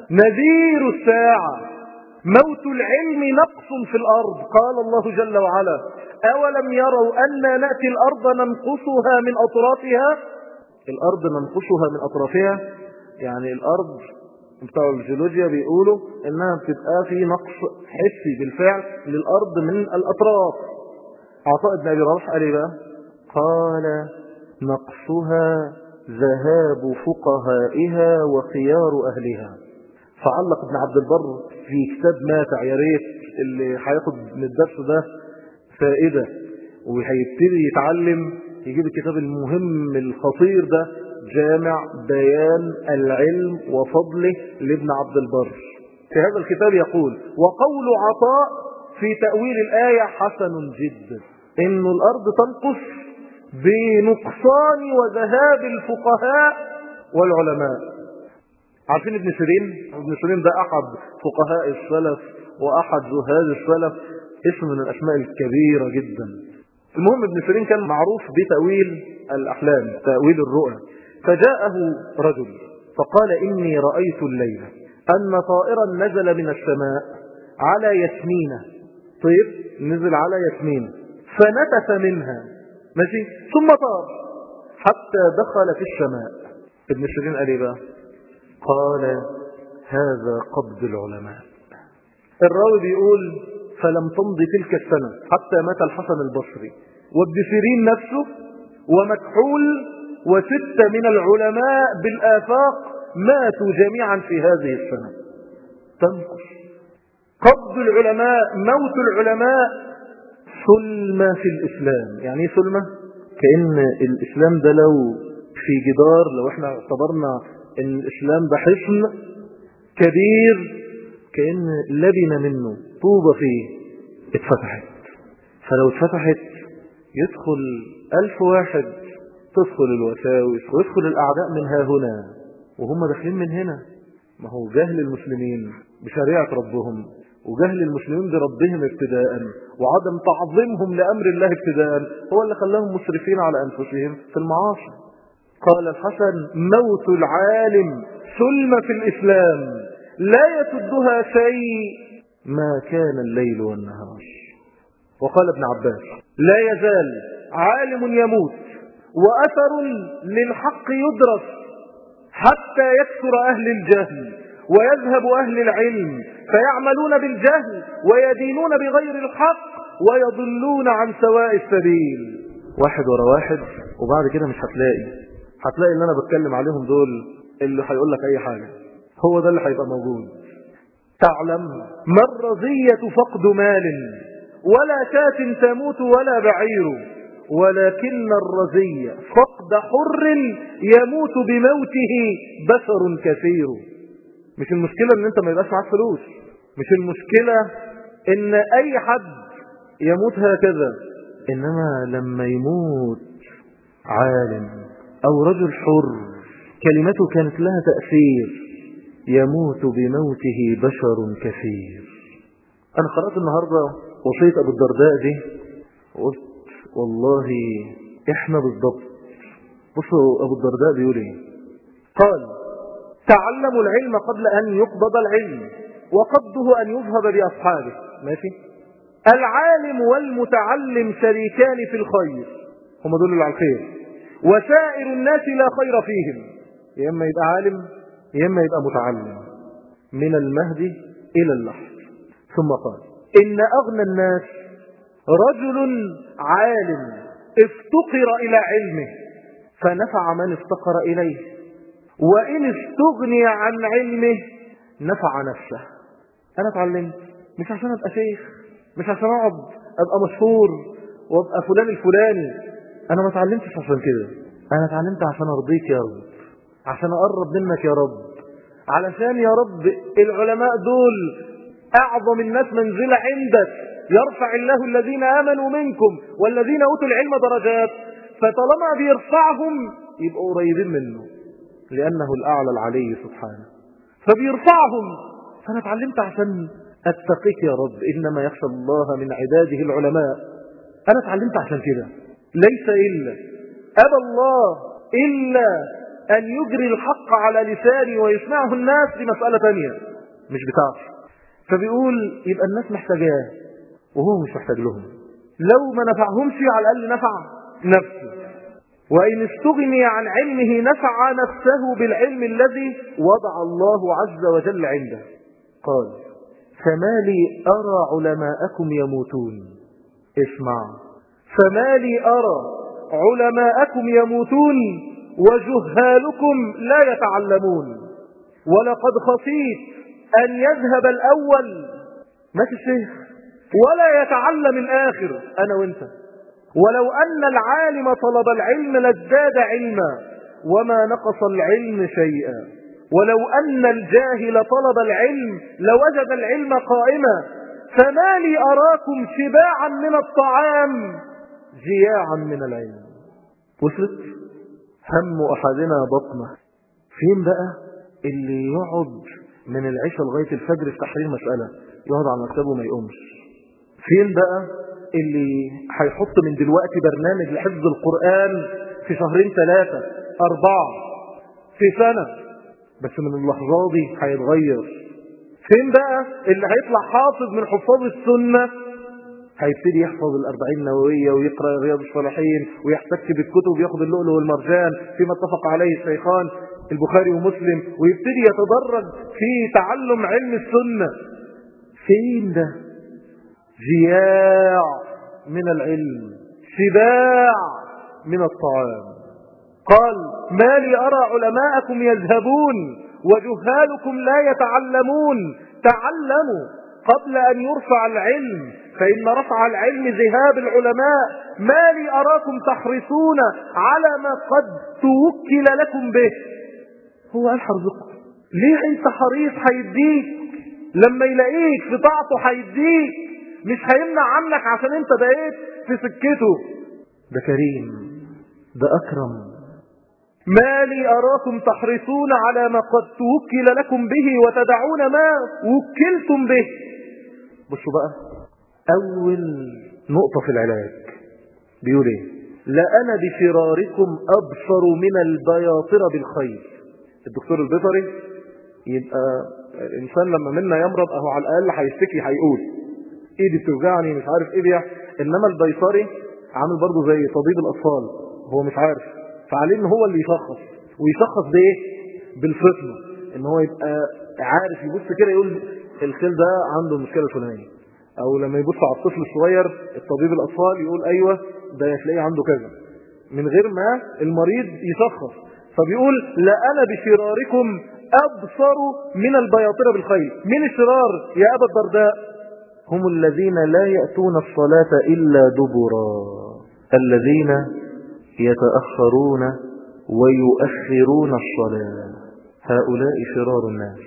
[SPEAKER 1] نذير الساعة موت العلم نقص في الأرض قال الله جل وعلا أولم يروا أن نأتي الأرض ننقصها من أطرافها الأرض ننقصها من أطرافها يعني الأرض بتوع الجيولوجيا بيقولوا انها بتبقى في نقص حسي بالفعل للأرض من الأطراف عطاء بن أبي رواح قال ايه بقى قال نقصها ذهاب فقهائها وخيار أهلها فعلق ابن عبد البر في كتاب ماتع يا ريت اللي هياخد من الدرس ده فائدة وهيبتدي يتعلم يجيب الكتاب المهم الخطير ده جامع بيان العلم وفضله لابن عبد البر في هذا الكتاب يقول وقول عطاء في تأويل الآية حسن جدا إن الأرض تنقص بنقصان وذهاب الفقهاء والعلماء عارفين ابن سيرين ابن سيرين ده أحد فقهاء السلف وأحد زهاد السلف اسم من الأسماء الكبيرة جدا المهم ابن سيرين كان معروف بتأويل الأحلام تأويل الرؤى فجاءه رجل فقال إني رأيت الليلة أن طائرا نزل من السماء على يسمينة طيب نزل على يسمينة فنتف منها ماشي ثم طار حتى دخل في السماء ابن سيرين قال ايه بقى قال هذا قبض العلماء الراوي بيقول فلم تمضي تلك السنة حتى مات الحسن البصري وابن سيرين نفسه ومكحول وستة من العلماء بالآفاق ماتوا جميعا في هذه السنة تنقص قبض العلماء موت العلماء سلمة في الإسلام يعني ايه سلمة كأن الإسلام ده لو في جدار لو احنا اعتبرنا ان الإسلام ده حصن كبير كأن لبن منه طوبة فيه اتفتحت فلو اتفتحت يدخل ألف واحد تدخل الوساوس ويدخل الأعداء من ها هنا وهم داخلين من هنا ما هو جهل المسلمين بشريعة ربهم وجهل المسلمين بربهم ابتداء وعدم تعظيمهم لأمر الله ابتداء هو اللي خلاهم مسرفين على أنفسهم في المعاصي قال الحسن موت العالم سلم في الإسلام لا يسدها شيء ما كان الليل والنهار وقال ابن عباس لا يزال عالم يموت وأثر للحق يدرس حتى يكثر أهل الجهل ويذهب أهل العلم فيعملون بالجهل ويدينون بغير الحق ويضلون عن سواء السبيل واحد ورا واحد وبعد كده مش هتلاقي هتلاقي اللي أنا بتكلم عليهم دول اللي هيقول لك أي حاجة هو ده اللي هيبقى موجود تعلم ما الرزية فقد مال ولا شاة تموت ولا بعير ولكن الرزية فقد حر يموت بموته بشر كثير مش المشكلة ان انت ما يبقاش معاك فلوس مش المشكلة ان اي حد يموت هكذا انما لما يموت عالم او رجل حر كلمته كانت لها تأثير يموت بموته بشر كثير انا قرأت النهاردة وصية ابو الدرداء دي وقلت والله احنا بالضبط بصوا ابو الدرداء بيقول ايه قال تعلموا العلم قبل ان يقبض العلم وقبضه ان يذهب باصحابه ماشي العالم والمتعلم شريكان في الخير هم دول اللي على الخير وسائر الناس لا خير فيهم يا اما يبقى عالم يا اما يبقى متعلم من المهدي الى اللحظ ثم قال ان اغنى الناس رجل عالم افتقر إلى علمه فنفع من افتقر إليه وإن استغني عن علمه نفع نفسه أنا اتعلمت مش عشان أبقى شيخ مش عشان أقعد أبقى مشهور وأبقى فلان الفلاني أنا ما اتعلمتش عشان كده أنا اتعلمت عشان أرضيك يا رب عشان أقرب منك يا رب علشان يا رب العلماء دول أعظم الناس منزلة عندك يرفع الله الذين آمنوا منكم والذين أوتوا العلم درجات فطالما بيرفعهم يبقوا قريبين منه لأنه الأعلى العلي سبحانه فبيرفعهم فأنا اتعلمت عشان أتقيك يا رب إنما يخشى الله من عباده العلماء أنا اتعلمت عشان كده ليس إلا أبى الله إلا أن يجري الحق على لساني ويسمعه الناس دي مسألة تانية مش بتاعتي فبيقول يبقى الناس محتاجاه وهو مش محتاج لهم لو ما نفعهمش على الأقل نفع نفسه وإن استغني عن علمه نفع نفسه بالعلم الذي وضع الله عز وجل عنده قال فما لي أرى علماءكم يموتون اسمع فما لي أرى علماءكم يموتون وجهالكم لا يتعلمون ولقد خشيت أن يذهب الأول ماشي الشيخ ولا يتعلم الآخر أنا وانت ولو أن العالم طلب العلم لازداد علما وما نقص العلم شيئا ولو أن الجاهل طلب العلم لوجد العلم قائما فما لي أراكم شباعا من الطعام جياعا من العلم وصلت هم أحدنا بطنه فين بقى اللي يقعد من العشاء لغاية الفجر في تحرير مسألة يقعد على مكتبه ما يقومش فين بقى اللي هيحط من دلوقتي برنامج لحفظ القرآن في شهرين ثلاثة أربعة في سنة بس من اللحظة دي هيتغير فين بقى اللي هيطلع حافظ من حفاظ السنة هيبتدي يحفظ الأربعين نووية ويقرأ رياض الصالحين ويحتك بالكتب وياخد اللؤلؤ والمرجان فيما اتفق عليه الشيخان البخاري ومسلم ويبتدي يتدرج في تعلم علم السنة فين ده جياع من العلم شباع من الطعام قال ما لي أرى علماءكم يذهبون وجهالكم لا يتعلمون تعلموا قبل أن يرفع العلم فإن رفع العلم ذهاب العلماء ما لي أراكم تحرصون على ما قد توكل لكم به هو قال حرزقكم ليه انت حريص هيديك لما يلاقيك في طاعته هيديك مش هيمنع عنك عشان انت بقيت في سكته ده كريم ده أكرم ما لي أراكم تحرصون على ما قد توكل لكم به وتدعون ما وكلتم به بصوا بقى أول نقطة في العلاج بيقول ايه لأنا بفراركم أبصر من البياطرة بالخير الدكتور البيطري يبقى الإنسان لما منا يمرض أهو على الأقل هيشتكي هيقول ايدي بتوجعني مش عارف ايه بيحصل انما البيطري عامل برضه زي طبيب الاطفال هو مش عارف فعليه ان هو اللي يشخص ويشخص بايه بالفطنه ان هو يبقى عارف يبص كده يقول الخيل ده عنده المشكله الفلانيه او لما يبص على الطفل الصغير الطبيب الاطفال يقول ايوه ده تلاقيه عنده كذا من غير ما المريض يشخص فبيقول لا انا بشراركم ابصر من البياطره بالخيل من الشرار يا ابا الدرداء هم الذين لا ياتون الصلاه الا دبرا الذين يتاخرون ويؤخرون الصلاه هؤلاء شرار الناس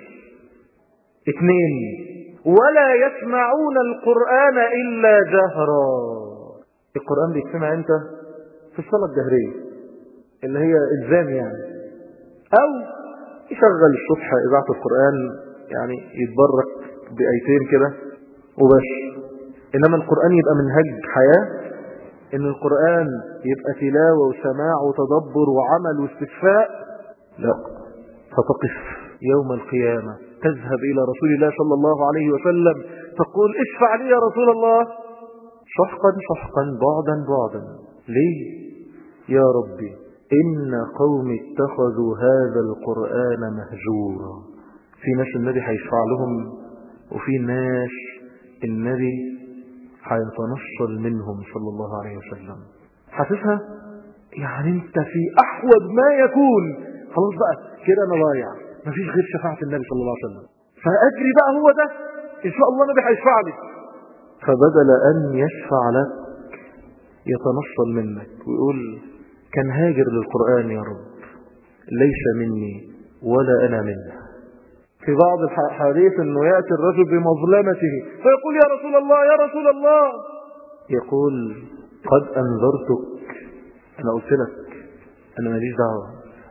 [SPEAKER 1] اثنين ولا يسمعون القرآن إلا جهرا القرآن بيتسمع انت في الصلاة الجهرية اللي هي إلزام يعني أو يشغل الصبح إذاعة القرآن يعني يتبرك بأيتين كده وبس إنما القرآن يبقى منهج حياة إن القرآن يبقى تلاوة وسماع وتدبر وعمل واستشفاء لا فتقف يوم القيامة تذهب إلى رسول الله صلى الله عليه وسلم تقول اشفع لي يا رسول الله شحقا شحقا بعدا بعدا ليه يا ربي إن قوم اتخذوا هذا القرآن مهجورا في ناس النبي هيشفع لهم وفي ناس النبي هيتنصل منهم صلى الله عليه وسلم حاسسها يعني انت في احوج ما يكون خلاص بقى كده انا ضايع مفيش غير شفاعة النبي صلى الله عليه وسلم فاجري بقى هو ده ان شاء الله النبي هيشفع لي فبدل ان يشفع لك يتنصل منك ويقول كان هاجر للقرآن يا رب ليس مني ولا أنا منه في بعض الحديث أنه يأتي الرجل بمظلمته فيقول يا رسول الله يا رسول الله يقول قد أنذرتك أنا قلت لك أنا ماليش دعوة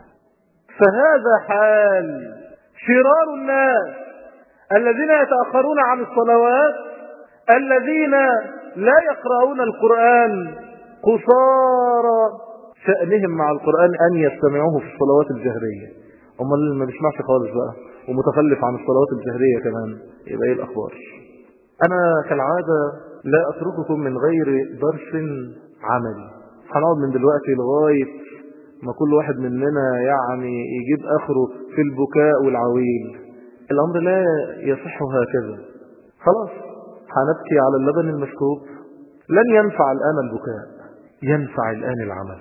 [SPEAKER 1] فهذا حال شرار الناس الذين يتأخرون عن الصلوات الذين لا يقرؤون القرآن قصارى شأنهم مع القرآن أن يستمعوه في الصلوات الجهرية أما اللي ما بيسمعش خالص بقى ومتخلف عن الصلوات الجهرية كمان يبقى ايه الأخبار أنا كالعادة لا أترككم من غير درس عملي هنقعد من دلوقتي لغاية ما كل واحد مننا يعني يجيب آخره في البكاء والعويل الأمر لا يصح هكذا خلاص هنبكي على اللبن المسكوب لن ينفع الآن البكاء ينفع الآن العمل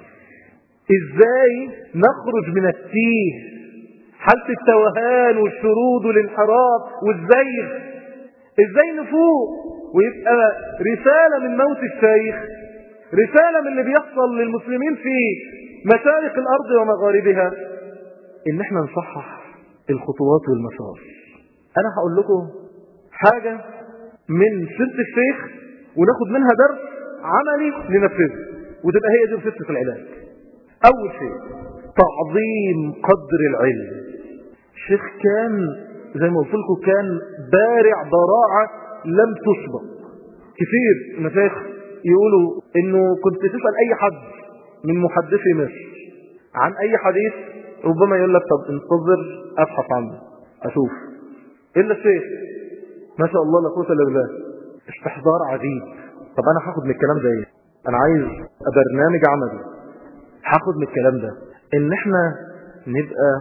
[SPEAKER 1] ازاي نخرج من التيه حالة التوهان والشرود والانحراف والزيغ ازاي نفوق ويبقى رسالة من موت الشيخ رسالة من اللي بيحصل للمسلمين في مشارق الارض ومغاربها ان احنا نصحح الخطوات والمسار انا هقول لكم حاجة من سيرة الشيخ وناخد منها درس عملي ننفذه وتبقى هي دي سيرة العلاج أول شيء تعظيم قدر العلم الشيخ كان زي ما قلت لكم كان بارع براعة لم تسبق كثير المشايخ يقولوا انه كنت تسأل اي حد من محدثي مصر عن اي حديث ربما يقول لك طب انتظر ابحث عنه اشوف الا الشيخ ما شاء الله لا قوه الا بالله استحضار عجيب طب انا هاخد من الكلام ده ايه انا عايز برنامج عملي هاخد من الكلام ده ان احنا نبقى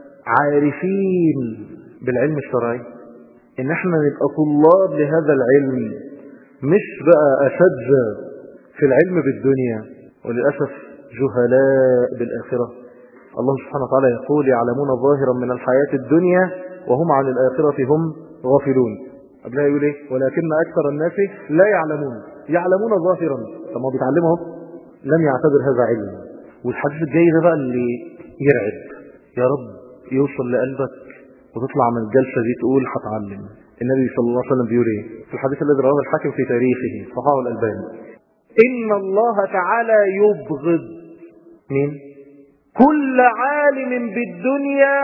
[SPEAKER 1] عارفين بالعلم الشرعي ان احنا نبقى طلاب لهذا العلم مش بقى اساتذه في العلم بالدنيا وللاسف جهلاء بالاخره الله سبحانه وتعالى يقول يعلمون ظاهرا من الحياه الدنيا وهم عن الاخره هم غافلون قبلها يقول ايه ولكن اكثر الناس لا يعلمون يعلمون ظاهرا طب ما بيتعلمهم لم يعتبر هذا علم والحديث الجاي ده بقى اللي يرعب يا رب يوصل لقلبك وتطلع من الجلسة دي تقول هتعلم النبي صلى الله عليه وسلم بيقول ايه في الحديث الذي رواه الحاكم في تاريخه صحابه الألباني إن الله تعالى يبغض مين كل عالم بالدنيا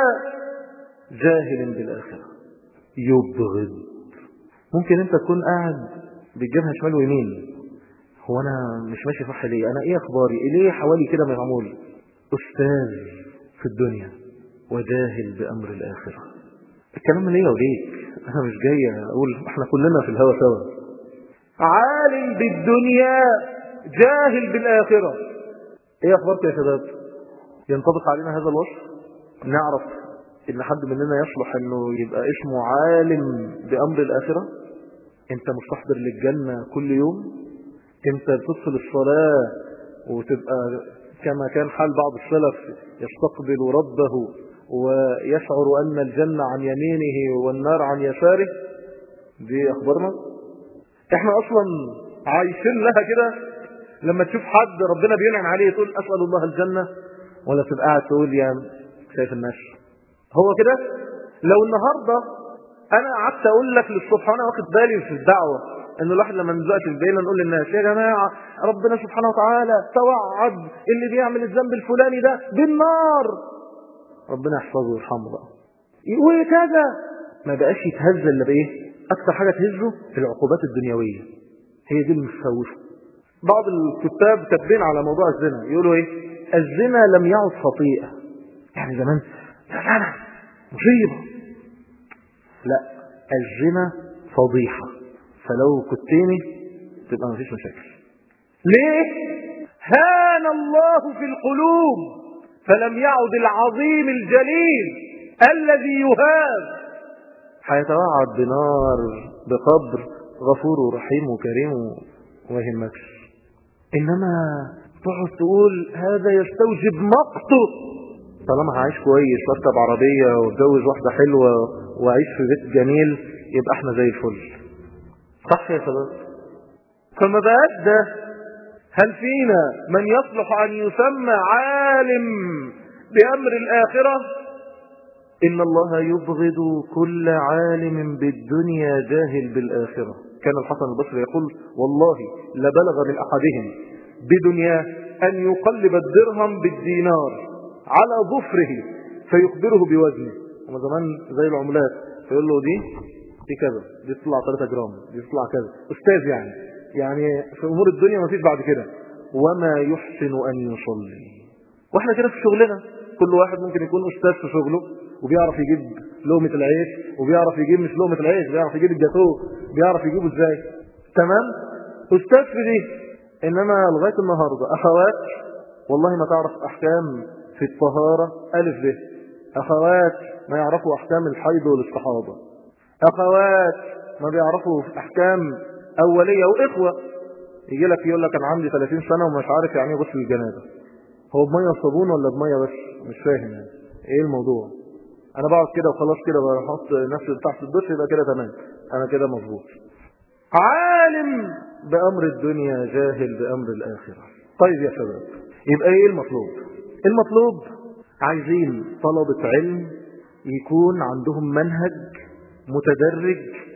[SPEAKER 1] جاهل بالآخرة يبغض ممكن انت تكون قاعد بتجيبها شمال ويمين هو انا مش ماشي صح ليه انا ايه اخباري ليه حوالي كده معمول استاذ في الدنيا وجاهل بامر الاخره الكلام ليا وليك انا مش جاي اقول احنا كلنا في الهوا سوا عالم بالدنيا جاهل بالآخرة ايه اخبارك يا شباب ينطبق علينا هذا الوصف نعرف ان حد مننا يصلح انه يبقى اسمه عالم بامر الاخرة انت مستحضر للجنة كل يوم انت بتدخل الصلاة وتبقى كما كان حال بعض السلف يستقبل ربه ويشعر أن الجنة عن يمينه والنار عن يساره دي أخبارنا احنا أصلا عايشين لها كده لما تشوف حد ربنا بينعم عليه تقول أسأل الله الجنة ولا تبقى قاعد تقول يا شايف الناس هو كده لو النهاردة أنا قعدت أقول لك للصبح وأنا واخد بالي في الدعوة ان الواحد لما نزقش البينا نقول للناس يا جماعة ربنا سبحانه وتعالى توعد اللي بيعمل الذنب الفلاني ده بالنار ربنا يحفظه ويرحمه بقى يقول كذا ما بقاش يتهز الا بايه اكثر حاجة تهزه في العقوبات الدنيوية هي دي المخوفة بعض الكتاب كاتبين على موضوع الزنا يقولوا ايه الزنا لم يعد خطيئة يعني زمان زنا مصيبة لا الزنا فضيحة فلو كنتيني تبقى مفيش مشاكل ليه هان الله في القلوب فلم يعد العظيم الجليل الذي يهاب هيتوعد بنار بقبر غفور رحيم وكريم وما يهمكش انما تقعد تقول هذا يستوجب مقته طالما هعيش كويس واركب عربيه واتجوز واحده حلوه واعيش في بيت جميل يبقى احنا زي الفل صح يا شباب فما بقاش ده هل فينا من يصلح أن يسمى عالم بأمر الآخرة إن الله يبغض كل عالم بالدنيا جاهل بالآخرة كان الحسن البصري يقول والله لبلغ من أحدهم بدنيا أن يقلب الدرهم بالدينار على ظفره فيخبره بوزنه وما زمان زي العملات فيقول له دي دي كذا دي تطلع 3 جرام دي تطلع كذا استاذ يعني يعني في امور الدنيا ما فيش بعد كده وما يحسن ان يصلي واحنا كده في شغلنا كل واحد ممكن يكون استاذ في شغله وبيعرف يجيب لقمه العيش وبيعرف يجيب مش لقمه العيش بيعرف يجيب الجاتوه بيعرف يجيبه ازاي تمام استاذ في دي انما لغايه النهارده اخوات والله ما تعرف احكام في الطهاره الف ب اخوات ما يعرفوا احكام الحيض والاستحاضه اخوات ما بيعرفوا احكام اوليه واخوه يجي لك يقول لك انا عندي 30 سنه ومش عارف يعني ايه غسل الجنازه هو بميه وصابون ولا بميه بس مش فاهم يعني ايه الموضوع انا بقعد كده وخلاص كده بحط نفسي تحت الدش يبقى كده تمام انا كده مظبوط عالم بامر الدنيا جاهل بامر الاخره طيب يا شباب يبقى ايه المطلوب المطلوب عايزين طلبه علم يكون عندهم منهج متدرج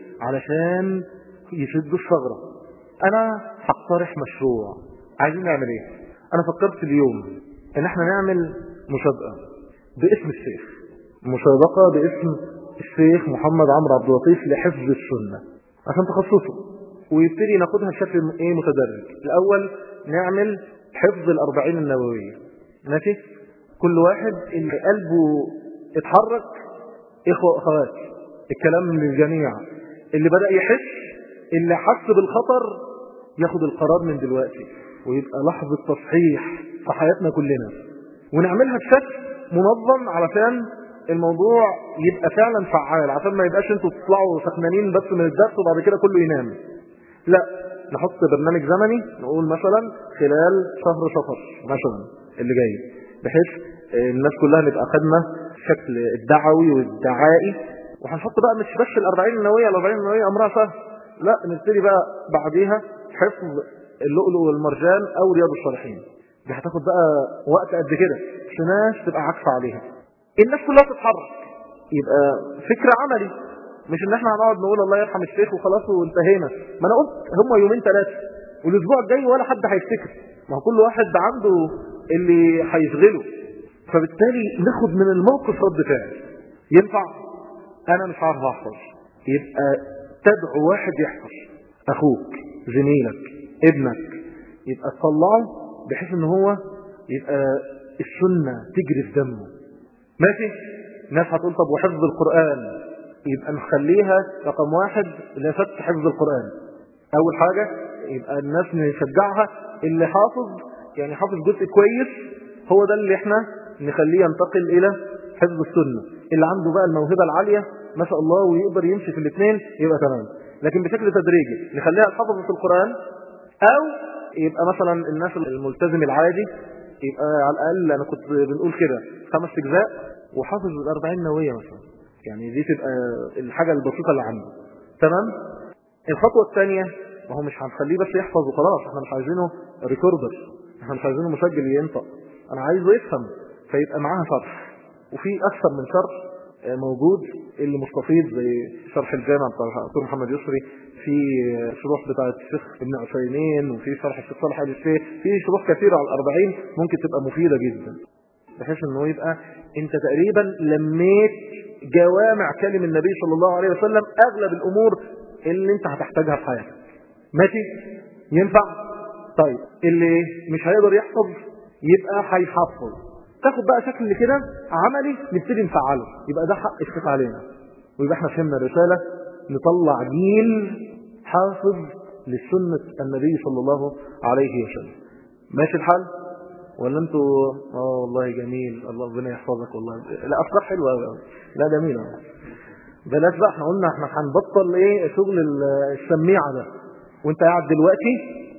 [SPEAKER 1] علشان يسدوا الثغرة انا هقترح مشروع عايزين نعمل ايه انا فكرت اليوم ان احنا نعمل مسابقة باسم الشيخ مسابقة باسم الشيخ محمد عمرو عبد اللطيف لحفظ السنة عشان تخصصه ويبتدي ناخدها بشكل ايه متدرج الاول نعمل حفظ الاربعين النووية ماشي كل واحد اللي قلبه اتحرك اخوة واخوات الكلام للجميع اللي بدأ يحس اللي حس بالخطر ياخد القرار من دلوقتي ويبقى لحظة تصحيح في حياتنا كلنا ونعملها بشكل منظم علشان الموضوع يبقى فعلا فعال عشان ما يبقاش انتوا تطلعوا سخنانين بس من الدرس وبعد كده كله ينام لا نحط برنامج زمني نقول مثلا خلال شهر صفر مثلا اللي جاي بحيث الناس كلها نبقى خدنا الشكل الدعوي والدعائي وهنحط بقى مش بس الأربعين النووية الأربعين النووية أمرها سهل لا نبتدي بقى بعديها حفظ اللؤلؤ والمرجان أو رياض الصالحين دي هتاخد بقى وقت قد كده بس ناس تبقى عكفة عليها الناس كلها تتحرك يبقى فكر عملي مش ان احنا هنقعد نقول الله يرحم الشيخ وخلاص وانتهينا ما انا قلت هم يومين ثلاثة والاسبوع الجاي ولا حد هيفتكر ما هو كل واحد عنده اللي هيشغله فبالتالي ناخد من الموقف رد فعل ينفع انا مش عارف احفظ يبقى تدعو واحد يحفظ اخوك زميلك ابنك يبقى تطلعه بحيث ان هو يبقى السنة تجري في دمه ماشي ناس هتقول طب وحفظ القرآن يبقى نخليها رقم واحد لفت حفظ القرآن اول حاجة يبقى الناس نشجعها اللي حافظ يعني حافظ جزء كويس هو ده اللي احنا نخليه ينتقل الى حفظ السنة اللي عنده بقى الموهبة العالية ما شاء الله ويقدر يمشي في الاثنين يبقى تمام لكن بشكل تدريجي نخليها الحفظ في القرآن او يبقى مثلا الناس الملتزم العادي يبقى على الاقل انا كنت بنقول كده خمس اجزاء وحافظ الأربعين نووية مثلا يعني دي تبقى الحاجة البسيطة اللي عنده تمام الخطوة الثانية ما هو مش هنخليه بس يحفظ وخلاص احنا مش عايزينه ريكوردر احنا مش عايزينه مسجل ينطق انا عايزه يفهم فيبقى معاها شرح وفي اكثر من شرح موجود اللي مستفيض زي شرح الجامع بتاع دكتور محمد يسري في شروح بتاعه الشيخ ابن عثيمين وفي شرح الشيخ صالح ال الشيخ في شروح كثيره على الأربعين ممكن تبقى مفيده جدا بحيث انه يبقى انت تقريبا لميت جوامع كلم النبي صلى الله عليه وسلم اغلب الامور اللي انت هتحتاجها في حياتك ماشي ينفع طيب اللي مش هيقدر يحفظ يبقى هيحفظ تاخد بقى شكل كده عملي نبتدي نفعله يبقى ده حق الشيخ علينا ويبقى احنا فهمنا الرسالة نطلع جيل حافظ لسنة النبي صلى الله عليه وسلم ماشي الحال ولا انتوا اه والله جميل الله ربنا يحفظك والله لا افكار حلوه قوي لا جميله بلاش بقى احنا قلنا احنا هنبطل ايه شغل السميعه ده وانت قاعد دلوقتي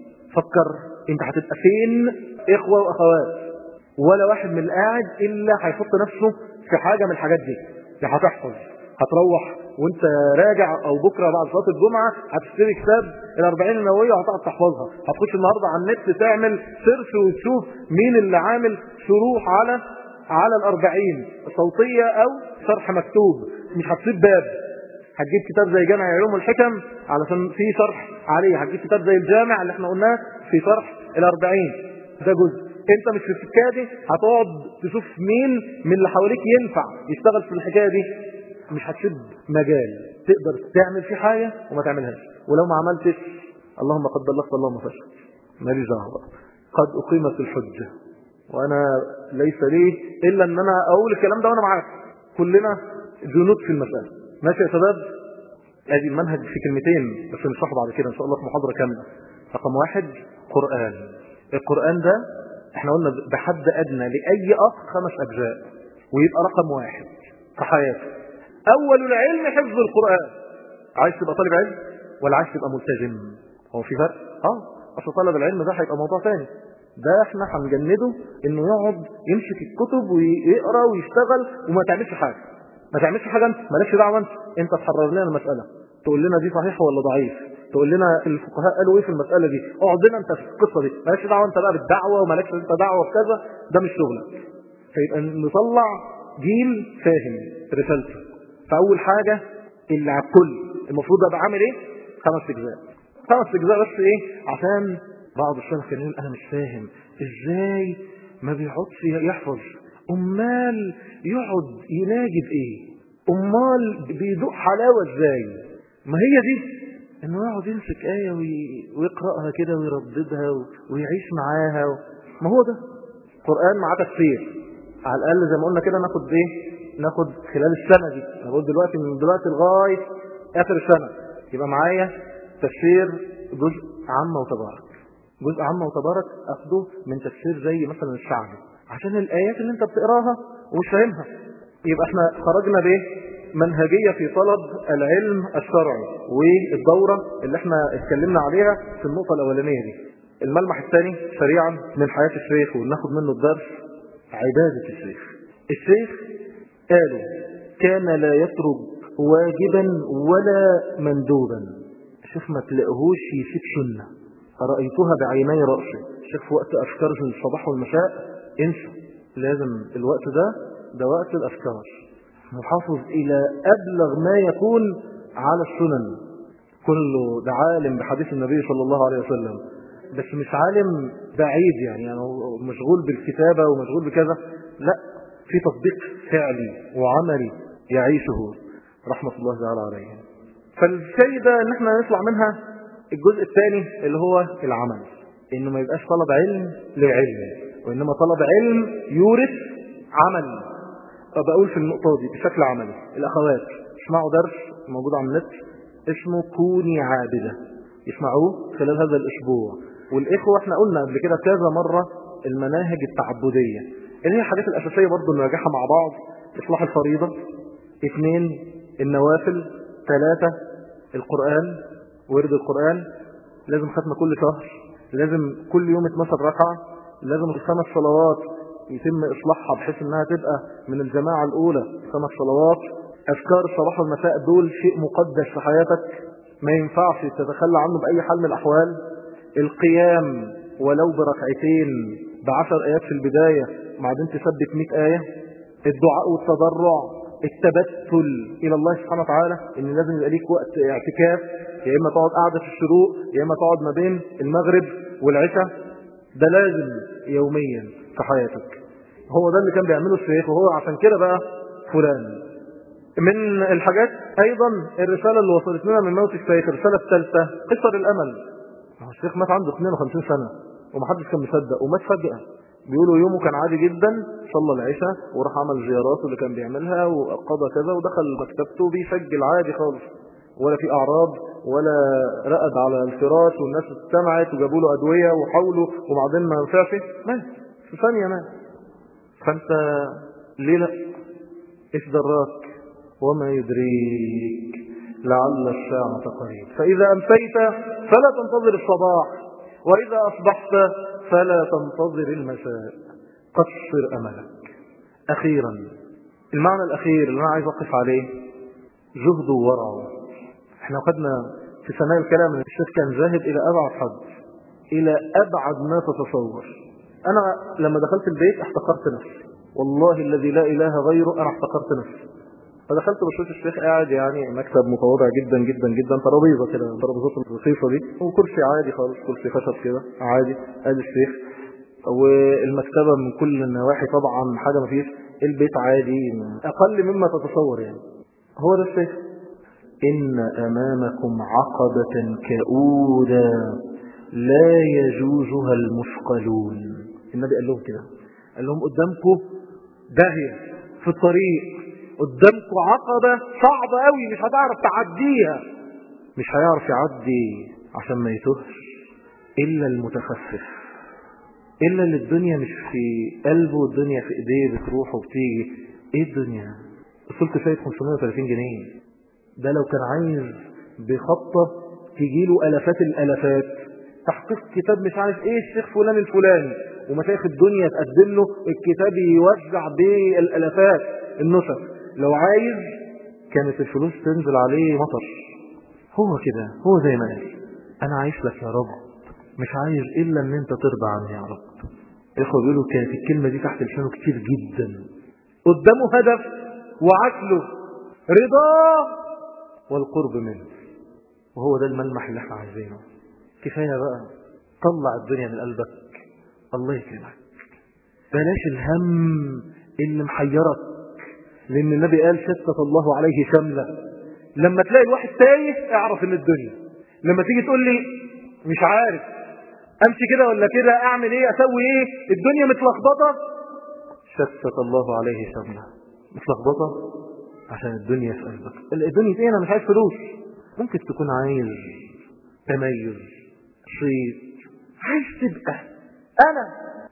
[SPEAKER 1] فكر انت هتبقى فين اخوه واخوات ولا واحد من القاعد الا هيحط نفسه في حاجه من الحاجات دي يا هتحفظ هتروح وانت راجع او بكره بعد صلاه الجمعه هتشتري كتاب الأربعين النوويه وهتقعد تحفظها هتخش النهارده على النت تعمل سيرش وتشوف مين اللي عامل شروح على على الأربعين صوتيه او شرح مكتوب مش هتسيب باب هتجيب كتاب زي جامع علوم والحكم علشان في شرح عليه هتجيب كتاب زي الجامع اللي احنا قلناه في شرح الأربعين ده جزء انت مش في السكه دي هتقعد تشوف مين من اللي حواليك ينفع يشتغل في الحكايه دي مش هتسيب مجال تقدر تعمل فيه حاجه وما تعملهاش ولو ما عملتش اللهم قد بلغت اللهم فشل ماليش دعوه قد اقيمت الحجه وانا ليس لي الا ان انا اقول الكلام ده وانا معاك كلنا جنود في المساله ماشي يا شباب ادي المنهج في كلمتين بس نشرحه بعد كده ان شاء الله في محاضره كامله رقم واحد قران القران ده احنا قلنا بحد ادنى لاي اخ خمس اجزاء ويبقى رقم واحد في حياته اول العلم حفظ القران عايز تبقى طالب علم ولا عايز تبقى ملتزم هو في فرق اه اصل طلب العلم ده هيبقى موضوع ثاني ده احنا هنجنده انه يقعد يمسك الكتب ويقرا ويشتغل وما تعملش حاجه ما تعملش حاجه انت مالكش دعوه انت انت تحرر لنا المساله تقول لنا دي صحيحه ولا ضعيف تقول لنا الفقهاء قالوا ايه في المسألة دي اقعد لنا انت في القصة دي مالكش دعوة انت بقى بالدعوة ومالكش انت دعوة بكذا ده مش شغلك فيبقى نطلع جيل فاهم رسالته فأول حاجة اللي على الكل المفروض ابقى عامل ايه خمس اجزاء خمس اجزاء بس ايه عشان بعض الشيخ كان يقول انا مش فاهم ازاي ما بيقعدش يحفظ امال يقعد يناجي بايه امال بيدوق حلاوه ازاي ما هي دي انه يقعد يمسك آية ويقرأها كده ويرددها ويعيش معاها ما هو ده قرآن مع تفسير على الأقل زي ما قلنا كده ناخد ايه ناخد خلال السنة دي انا بقول دلوقتي من دلوقتي لغاية آخر السنة يبقى معايا تفسير جزء عامة وتبارك جزء عامة وتبارك أخده من تفسير زي مثلا الشعبي عشان الآيات اللي انت بتقراها ومش فاهمها يبقى احنا خرجنا بايه منهجية في طلب العلم الشرعي والدورة اللي احنا اتكلمنا عليها في النقطة الأولانية دي الملمح الثاني سريعا من حياة الشيخ وناخد منه الدرس عبادة الشيخ الشيخ قالوا كان لا يترك واجبا ولا مندوبا الشيخ ما تلاقيهوش يسيب سنة رأيتها بعيني رأسي الشيخ في وقت أفكار الصباح والمساء انسى لازم الوقت ده ده وقت الأفكار محافظ إلى أبلغ ما يكون على السنن كله ده عالم بحديث النبي صلى الله عليه وسلم بس مش عالم بعيد يعني, يعني مشغول بالكتابة ومشغول بكذا لا في تطبيق فعلي وعملي يعيشه رحمة الله تعالى عليه فالشيء ده ان احنا نطلع منها الجزء الثاني اللي هو العمل انه ما يبقاش طلب علم لعلم وانما طلب علم يورث عمل بقول في النقطة دي بشكل عملي الأخوات اسمعوا درس موجود على النت اسمه كوني عابدة يسمعوه خلال هذا الأسبوع والإخوة احنا قلنا قبل كده كذا مرة المناهج التعبدية اللي هي الحاجات الأساسية برضو نراجعها مع بعض إصلاح الفريضة اثنين النوافل ثلاثة القرآن ورد القرآن لازم ختمة كل شهر لازم كل يوم 12 ركعة لازم الخمس صلوات يتم إصلاحها بحيث أنها تبقى من الجماعة الأولى خمس صلوات أذكار الصباح والمساء دول شيء مقدس في حياتك ما ينفعش تتخلى عنه بأي حال من الأحوال القيام ولو بركعتين بعشر آيات في البداية بعدين تثبت 100 آية الدعاء والتضرع التبتل إلى الله سبحانه وتعالى إن لازم يبقى ليك وقت اعتكاف يا إما تقعد قاعدة في الشروق يا إما تقعد ما بين المغرب والعشاء ده لازم يوميا في حياتك هو ده اللي كان بيعمله الشيخ وهو عشان كده بقى فلان من الحاجات أيضا الرسالة اللي وصلت لنا من موت الشيخ الرسالة الثالثة قصر الأمل هو الشيخ مات عنده 52 سنة ومحدش كان مصدق ومات فجأة بيقولوا يومه كان عادي جدا صلى العشاء وراح عمل زياراته اللي كان بيعملها وقضى كذا ودخل مكتبته بيسجل عادي خالص ولا في أعراض ولا رقد على الفراش والناس استمعت وجابوا له أدوية وحاولوا وبعدين ما ينفعش مات في ثانية مات فأنت ليه لا إيش دراك وما يدريك لعل الساعة قريب فإذا أمسيت فلا تنتظر الصباح وإذا أصبحت فلا تنتظر المساء قصر أملك أخيرا المعنى الأخير اللي أنا عايز أقف عليه زهد وورع احنا أخذنا في سماء الكلام ان الشيخ كان ذاهب إلى أبعد حد إلى أبعد ما تتصور أنا لما دخلت البيت احتقرت نفسي والله الذي لا إله غيره أنا احتقرت نفسي فدخلت بشوف الشيخ قاعد يعني مكتب متواضع جدا جدا جدا ترابيزه كده ترابيزات الرصيفه دي وكرسي عادي خالص كرسي خشب كده عادي ادي الشيخ والمكتبه من كل النواحي طبعا حاجه ما فيش البيت عادي اقل مما تتصور يعني هو ده الشيخ ان امامكم عقبه كؤودا لا يجوزها المثقلون النبي قال لهم كده قال لهم قدامكم داهيه في الطريق قدامكم عقبة صعبة قوي مش هتعرف تعديها مش هيعرف يعدي عشان ما يتوهش إلا المتخفف إلا اللي الدنيا مش في قلبه والدنيا في إيديه بتروح وبتيجي إيه الدنيا وصلت شايف 530 جنيه ده لو كان عايز بخطة تجيله ألفات الألفات تحقيق كتاب مش عارف إيه الشيخ فلان الفلاني ومشايخ الدنيا تقدم له الكتاب يوزع بالألفات النسخ لو عايز كانت الفلوس تنزل عليه مطر هو كده هو زي ما قال انا عايش لك يا رب مش عايز الا ان انت ترضى عني يا رب الاخوه بيقولوا كانت الكلمه دي تحت لسانه كتير جدا قدامه هدف وعقله رضاه والقرب منه وهو ده الملمح اللي احنا عايزينه كفايه بقى طلع الدنيا من قلبك الله يكرمك بلاش الهم اللي محيرك لأن النبي قال شتت الله عليه شملة لما تلاقي الواحد تايه اعرف ان الدنيا لما تيجي تقول لي مش عارف امشي كده ولا كده اعمل ايه اسوي ايه الدنيا متلخبطه شتت الله عليه شملة متلخبطه عشان الدنيا في قلبك الدنيا ايه انا مش عايز فلوس ممكن تكون عايز تميز صيت عايز تبقى انا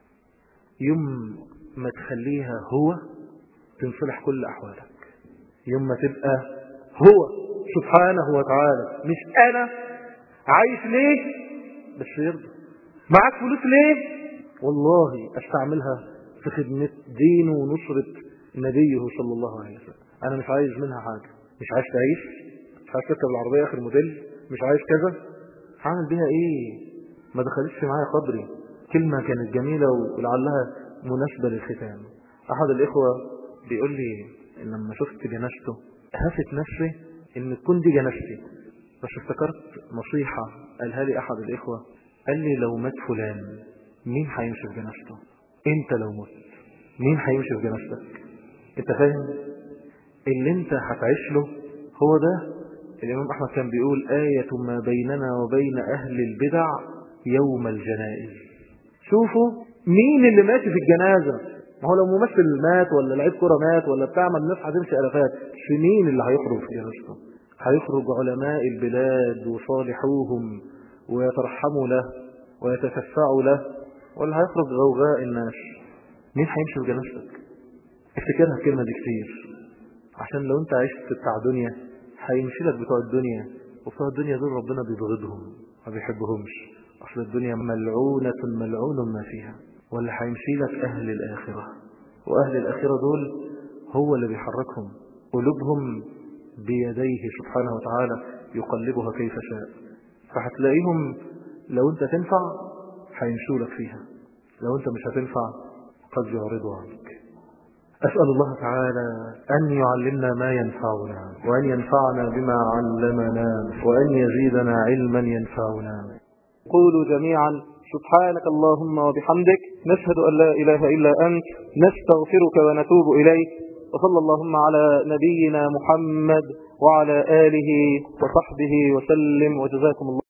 [SPEAKER 1] يوم ما تخليها هو تنصلح كل أحوالك يوم ما تبقى هو سبحانه وتعالى مش أنا عايش ليه بس يرضى معاك فلوس ليه والله استعملها في خدمة دينه ونصرة نبيه صلى الله عليه وسلم أنا مش عايز منها حاجة مش عايز تعيش مش عايز تركب العربية آخر موديل مش عايز كذا هعمل بيها إيه ما دخلتش معايا قدري كلمة كانت جميلة ولعلها مناسبة للختام أحد الإخوة بيقول لي لما شفت جنازته هفت نفسي ان تكون دي جنازتي بس افتكرت نصيحة قالها لي احد الاخوة قال لي لو مات فلان مين هيمشي في جنازته انت لو مت مين هيمشي في جنازتك انت فاهم اللي انت هتعيش له هو ده الامام احمد كان بيقول آية ما بيننا وبين اهل البدع يوم الجنائز شوفوا مين اللي ماشي في الجنازة ما هو لو ممثل مات ولا لعيب كرة مات ولا بتاع ما الناس هتمشي الافات مين اللي هيخرج في جنازته هيخرج علماء البلاد وصالحوهم ويترحموا له ويتشفعوا له ولا هيخرج غوغاء الناس مين هيمشي بجنازتك افتكرها الكلمة دي كتير عشان لو انت عشت بتاع دنيا هيمشي لك بتوع الدنيا وبتوع الدنيا دول ربنا بيبغضهم ما بيحبهمش اصل الدنيا ملعونة ملعون ما فيها واللي هيمشي لك اهل الاخرة واهل الاخرة دول هو اللي بيحركهم قلوبهم بيديه سبحانه وتعالى يقلبها كيف شاء فهتلاقيهم لو انت تنفع هيمشوا لك فيها لو انت مش هتنفع قد يعرضوا عنك أسأل الله تعالى أن يعلمنا ما ينفعنا وأن ينفعنا بما علمنا وأن يزيدنا علما ينفعنا
[SPEAKER 2] قولوا جميعا سبحانك اللهم وبحمدك نشهد أن لا إله إلا أنت نستغفرك ونتوب إليك وصلى اللهم على نبينا محمد وعلى آله وصحبه وسلم وجزاكم الله